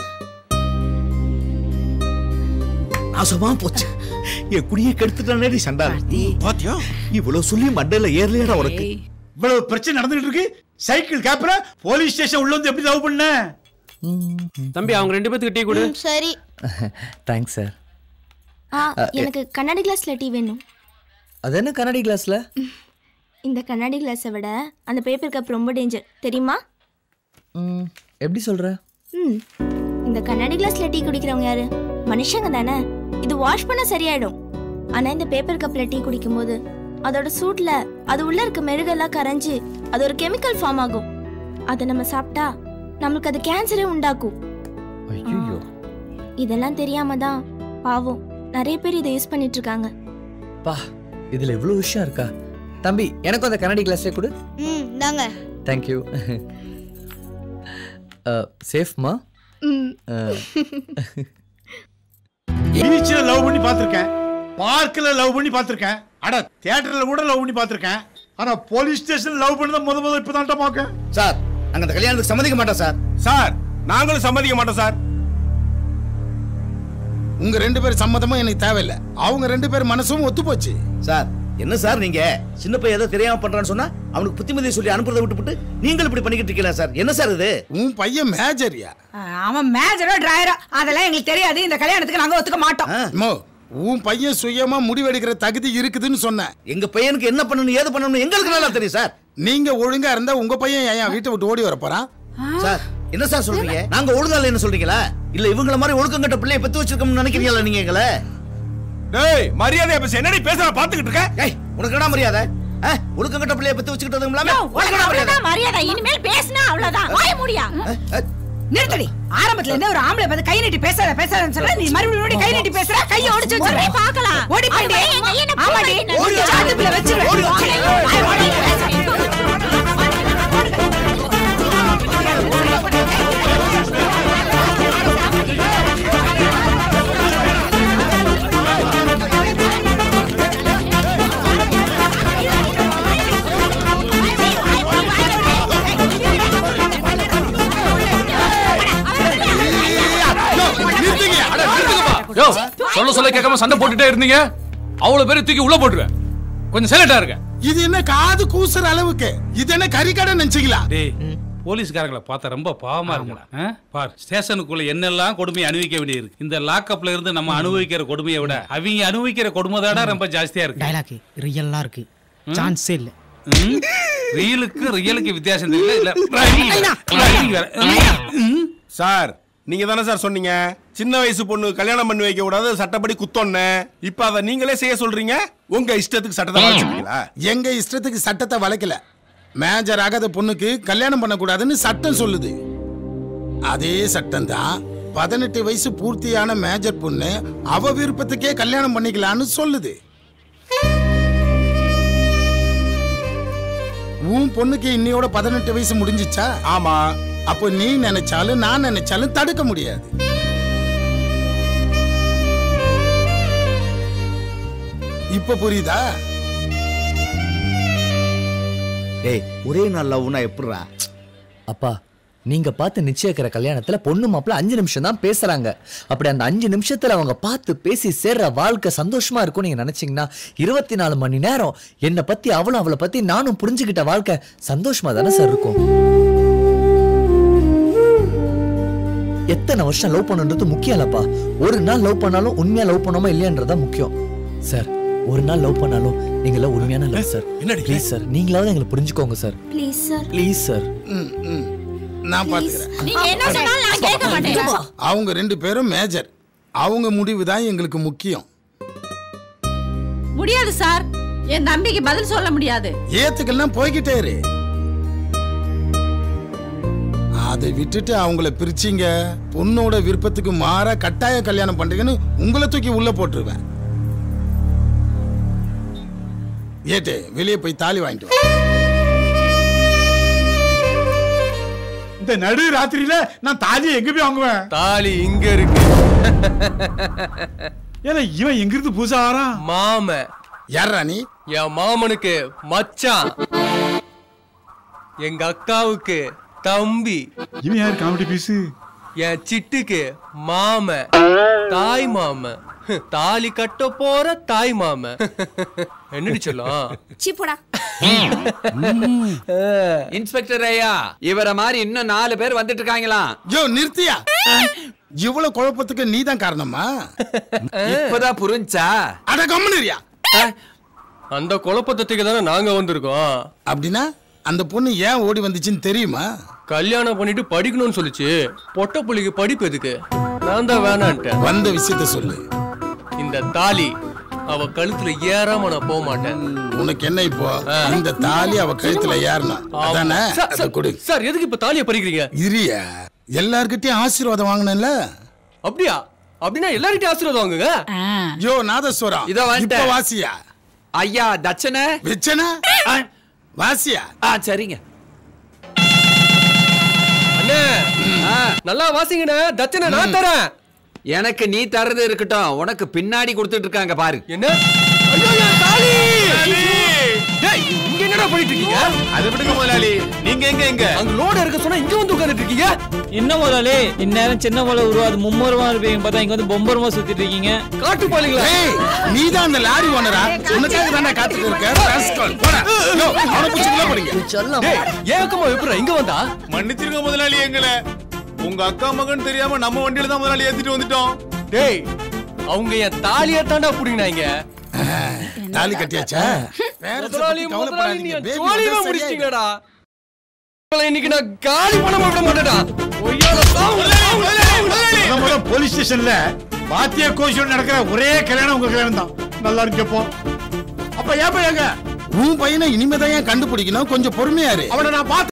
நாசமா போச்சு என் குடியை கெடுத்துட்டானே சண்டா பாத்தியா இவ்வளவு சொல்லி மண்டையில ஏறலையாடா உனக்கு இவ்வளவு பிரச்சனை நடந்துகிட்டு இருக்கு சைக்கிள் கேப்ல போலீஸ் ஸ்டேஷன் உள்ள வந்து எப்படி லவ் பண்ண தம்பி அவங்க ரெண்டு பேத்துக்கு டீ கொடு சரி தேங்க்ஸ் சார் ஆ அஹ், எ- எனக்கு கண்ணாடி கிளாஸ்ல டீ வேணும் அது என்ன கண்ணாடி கிளாஸ்ல இந்த கண்ணாடி கிளாஸை விட அந்த பேப்பர் கப் ரொம்ப டேஞ்சர் தெரியுமா ம், எப்படி சொல்ற ம் இந்த கண்ணாடி கிளாஸ்ல டீ குடிக்கிறவங்க யாரு மனுஷங்க தானே இது வாஷ் பண்ண சரியாயிடும் ஆனா இந்த பேப்பர் கப்ல டீ குடிக்கும்போது அதோட சூட்ல அது உள்ள இருக்க மெழுகெல்லாம் கரைஞ்சு அது ஒரு கெமிக்கல் ஃபார்ம் ஆகும் அதை நம்ம சாப்பிட்டா நம்மளுக்கு அது கேன்சரே உண்டாக்கும் ஐயோ இதெல்லாம் தெரியாம தான் பாவம் நிறைய பேர் இதை யூஸ் பண்ணிட்டு இருக்காங்க பா இதுல இவ்வளவு விஷயம் இருக்கா தம்பி எனக்கும் அந்த கண்ணாடி கிளாஸே கொடு ம் தாங்க தேங்க்யூ சேஃப்மா ம் பீச்ல லவ் பண்ணி பார்த்திருக்கேன் பார்க்ல லவ் பண்ணி பார்த்திருக்கேன் அட தியேட்டர்ல கூட லவ் பண்ணி பார்த்திருக்கேன் ஆனா போலீஸ் ஸ்டேஷன் லவ் பண்ணத முத முத இப்பதான் பாக்க சார் நாங்க அந்த கல்யாணத்துக்கு சம்மதிக்க மாட்டோம் சார் சார் நாங்களும் சம்மதிக்க மாட்டோம் சார் உங்க ரெண்டு பேர் சம்மதமும் எனக்கு தேவையில்லை அவங்க ரெண்டு பேர் மனசும் ஒத்து போச்சு சார் என்ன சார் நீங்க சின்ன பையன் ஏதோ தெரியாம பண்றான்னு சொன்னா அவனுக்கு புத்திமதியை சொல்லி அனுப்புறதை விட்டுவிட்டு நீங்கள் இப்படி பண்ணிக்கிட்டு இருக்கீங்களா சார் என்ன சார் இது உன் பையன் மேஜரியா அஹ், அவன் மேஜரோ டிரையரோ அதெல்லாம் எங்களுக்கு தெரியாது இந்த கல்யாணத்துக்கு நாங்க ஒத்துக்க மாட்டோம் மோ உன் பையன் சுயமா முடிவெடுக்கிற தகுதி இருக்குதுன்னு சொன்னேன் எங்க பையனுக்கு என்ன பண்ணணும் ஏது பண்ணணும் எங்களுக்கு நல்லா தெரியும் சார் நீங்க ஒழுங்கா இருந்தா உங்க பையன் ஏன் வீட்டை விட்டு ஓடி வர போறான் சார் என்ன சார் சொல்றீங்க நாங்க ஒழுங்கா இல்லைன்னு சொல்றீங்களா இல்ல இவங்கள மாதிரி ஒழுக்கம் கட்ட பிள்ளைய பெத்து வச்சிருக்கோம்னு நினைக்கிறீங்களா நீங்க எங்களை டேய் மரியாதையா பேச என்னடி பேசுற பாத்துக்கிட்டு இருக்க ஏய் உனக்கு என்ன மரியாதை ஒழுக்கங்கட்ட பிள்ளைய பத்தி வச்சுக்கிட்டதும் இல்லாம யோ, ஒழுக்கங்கட்ட உனக்கு மரியாதை. அவ்வளவுதான் மரியாதை இனிமேல் பேசினா அவ்வளவுதான் வாய முடியா நிறுத்தடி ஆரம்பத்துல இருந்தே ஒரு ஆம்பளை பார்த்து கை நீட்டி பேசாத பேசாதன்னு சொல்ல நீ மறுபடியும் மறுபடியும் கை நீட்டி பேசுற கையை ஒடிச்சு ஒரே வச்சிருவேன் பார்க்கலாம். ஓடி அது போயிடு என் கையை நான் ஆமாடி போடுவேன். ஓடி சாத்துக்குள்ள வச்சிருவேன் யோ சொல்ல சொல்ல கேட்காம சண்டை போட்டுட்டே இருந்தீங்க அவ்வளவு பேரை தூக்கி உள்ள போட்டுருவேன் கொஞ்சம் சைலண்டா இருங்க இது என்ன காது கூசுற அளவுக்கு இது என்ன கறிக்கடை நினைச்சீங்களா டேய் போலீஸ்காரங்களை பார்த்தா ரொம்ப பாவமா இருக்குடா ஆ? பார் ஸ்டேஷனுக்குள்ள என்னெல்லாம் கொடுமை அனுபவிக்க வேண்டியிருக்கு இந்த லாக்அப்ல இருந்து நம்ம அனுபவிக்கிற கொடுமையை விட அவங்க அனுபவிக்கிற கொடுமை தாடா ரொம்ப ஜாஸ்தியா இருக்கு டைலாக் ரியல்லா இருக்கு சான்ஸே இல்ல ம்? ரியலுக்கு ரியலுக்கு வித்தியாசம் தெரியல இல்ல ரயில் ரயில் வேற. ம்? சார் நீங்க தானே சார் சொன்னீங்க சின்ன வயசு பொண்ணு கல்யாணம் பண்ணி வைக்க கூடாது சட்டப்படி குத்தோன்னு இப்ப அதை நீங்களே செய்ய சொல்றீங்க உங்க இஷ்டத்துக்கு சட்டத்தை வச்சுப்பீங்களா எங்க இஷ்டத்துக்கு சட்டத்தை வளைக்கல மேஜர் ஆகாத பொண்ணுக்கு கல்யாணம் பண்ணக்கூடாதுன்னு சட்டம் சொல்லுது அதே சட்டம் தான் பதினெட்டு வயசு பூர்த்தியான மேஜர் பொண்ணு அவ விருப்பத்துக்கே கல்யாணம் பண்ணிக்கலாம்னு சொல்லுது உன் பொண்ணுக்கு இன்னையோட பதினெட்டு வயசு முடிஞ்சிச்சா ஆமா அப்போ நீ நினைச்சாலும் நான் நினைச்சாலும் தடுக்க முடியாது இப்ப புரியுதா டேய் ஒரே நாள் லவ்னா எப்படிடா அப்பா நீங்க பார்த்து நிச்சயிக்கிற கல்யாணத்துல பொண்ணு மாப்பிள்ள அஞ்சு நிமிஷம் தான் பேசுறாங்க அப்படி அந்த அஞ்சு நிமிஷத்துல அவங்க பார்த்து பேசி சேர்ற வாழ்க்கை சந்தோஷமா இருக்கும் நீங்க நினைச்சீங்கன்னா இருபத்தி நாலு மணி நேரம் என்னை பத்தி அவளும் அவளை பத்தி நானும் புரிஞ்சுக்கிட்ட வாழ்க்கை சந்தோஷமா தானே சார் இருக்கும் எத்தனை வருஷம் லவ் பண்ணுன்றது முக்கியம் இல்லப்பா ஒரு நாள் லவ் பண்ணாலும் உண்மையா லவ் பண்ணோமா இல்லையான்றதா முக்கியம் சார் ஒரு நாள் லவ் பண்ணாலும் நீங்கள உண்மையான லவ் சார் ப்ளீஸ் சார் நீங்களாவது எங்களை புரிஞ்சுக்கோங்க sir please sir please sir ம், ம். நான் பாத்துக்கிறேன் நீங்க என்ன சொன்னாலும் நான் கேட்க மாட்டேன் அவங்க ரெண்டு பேரும் மேஜர் அவங்க முடிவு தான் எங்களுக்கு முக்கியம் முடியாது சார் என் தம்பிக்கு பதில் சொல்ல முடியாது ஏத்துக்கெல்லாம் போய்கிட்டே இரு அதை விட்டுட்டு அவங்கள பிரிச்சீங்க பொண்ணோட விருப்பத்துக்கு மாறா கட்டாய கல்யாணம் பண்றீங்கன்னு உங்களை தூக்கி உள்ள போட்டுருவேன் ஏட்டு வெளியே போய் தாலி வாங்கிட்டு வா. இந்த நடு ராத்திரியில நான் தாலி எங்க போய் வாங்குவேன் தாலி இங்க இருக்கு ஏன்னா இவன் எங்க இருந்து புதுசா வரான் மாம யாரா நீ என் மாமனுக்கு மச்சான் எங்க அக்காவுக்கு தம்பி இவன் யார் காமெடி பீஸு என் சிட்டுக்கு மாம தாய் மாம தாலி கட்ட போற தாய் மாம என்னடி சொல்லும் சீப்போடா இன்ஸ்பெக்டர் ஐயா இவர மாதிரி இன்னும் நாலு பேர் வந்துட்டு இருக்காங்களாம் யோ நிறுத்தியா இவ்வளவு குழப்பத்துக்கு நீ தான் காரணமா இப்பதான் புரிஞ்சா அட கம்முனிரியா அந்த குழப்பத்துக்கு தானே நாங்க வந்திருக்கோம் அப்படின்னா அந்த பொண்ணு ஏன் ஓடி வந்துச்சுன்னு தெரியுமா கல்யாணம் பண்ணிட்டு படிக்கணும்னு சொல்லுச்சு பொட்ட புள்ளிக்கு படிப்பு எதுக்கு நான் தான் வேணான்ட்டேன் வந்த விஷயத்த சொல்லு இந்த தாலி அவ கழுத்துல ஏறாம நான் போக மாட்டேன் உனக்கு என்ன இப்போ இந்த தாலி அவ கழுத்துல ஏறணும் அதானே சார், அதை சார், கொடு சார் எதுக்கு இப்ப தாலியை பறிக்கிறீங்க இரியா எல்லார்கிட்டயும் ஆசீர்வாதம் வாங்கினேன்ல அப்படியா அப்படின்னா எல்லார்கிட்டயும் ஆசீர்வாதம் வாங்குங்க யோ நாதஸ்வரம் இதோ வந்துட்டேன். இப்ப வாசியா ஐயா தட்சணை வெச்சனா வாசியா ஆ சரிங்க அண்ணே நல்லா வாசிங்கண்ணே தட்சணை நான் தரேன் எனக்கு நீ தர்றது இருக்கட்டும் உனக்கு பின்னாடி கொடுத்துட்டு இருக்காங்க பாரு என்ன ஐயோ என் தாலி டேய் இங்க என்னடா பண்ணிட்டு இருக்கீங்க அது விடுங்க முதலாளி நீங்க எங்க எங்க அங்க லோடு இருக்க சொன்னா இங்க வந்து உட்கார்ந்துட்டு இருக்கீங்க என்ன முதலாளி இந்நேரம் சின்ன மலை உருவாது மும்மரமா இருப்பீங்க பார்த்தா இங்க வந்து பொம்பரமா சுத்திட்டு இருக்கீங்க காட்டு பாலிங்களா ஏய் நீ தான் அந்த லாரி ஓனரா உனக்காக தானே காத்துட்டு இருக்க rascal. போடா யோ அவனை பிடிச்சிக்கலாம் போறீங்க டேய் ஏன் அக்கம்மா எப்படிடா இங்க வந்தா மன்னிச்சிருங்க முதலாளி எங்களை உங்க அக்கா மகன் தெரியாம நம்ம வண்டியில தான் முதலாளி ஏத்திட்டு வந்துட்டோம் டேய் அவங்க என் தாலியை தாண்டா புடிங்கினாங்க தாலி கட்டியாச்சா வேற முதலாளி பத்தி முதலாளி நீ கவலைப்படாதீங்க. என் baby ஜோலியவே வந்து முடிச்சிட்டீங்கடா உங்களை இன்னைக்கு நான் காலி பண்ண விட மாட்டேடா ஒய்யால முத முத போலீஸ் ஸ்டேஷன்ல வாத்திய கோஷம் நடக்கிற ஒரே கல்யாணம் உங்க கல்யாணம் தான் நல்லா இருக்கு அப்போ அப்ப ஏப்ப எங்க உன் பையனை இனிமேதான் ஏன் கண்டுபிடிக்கணும் கொஞ்சம் பொறுமையாரு அவனை நான் பார்த்து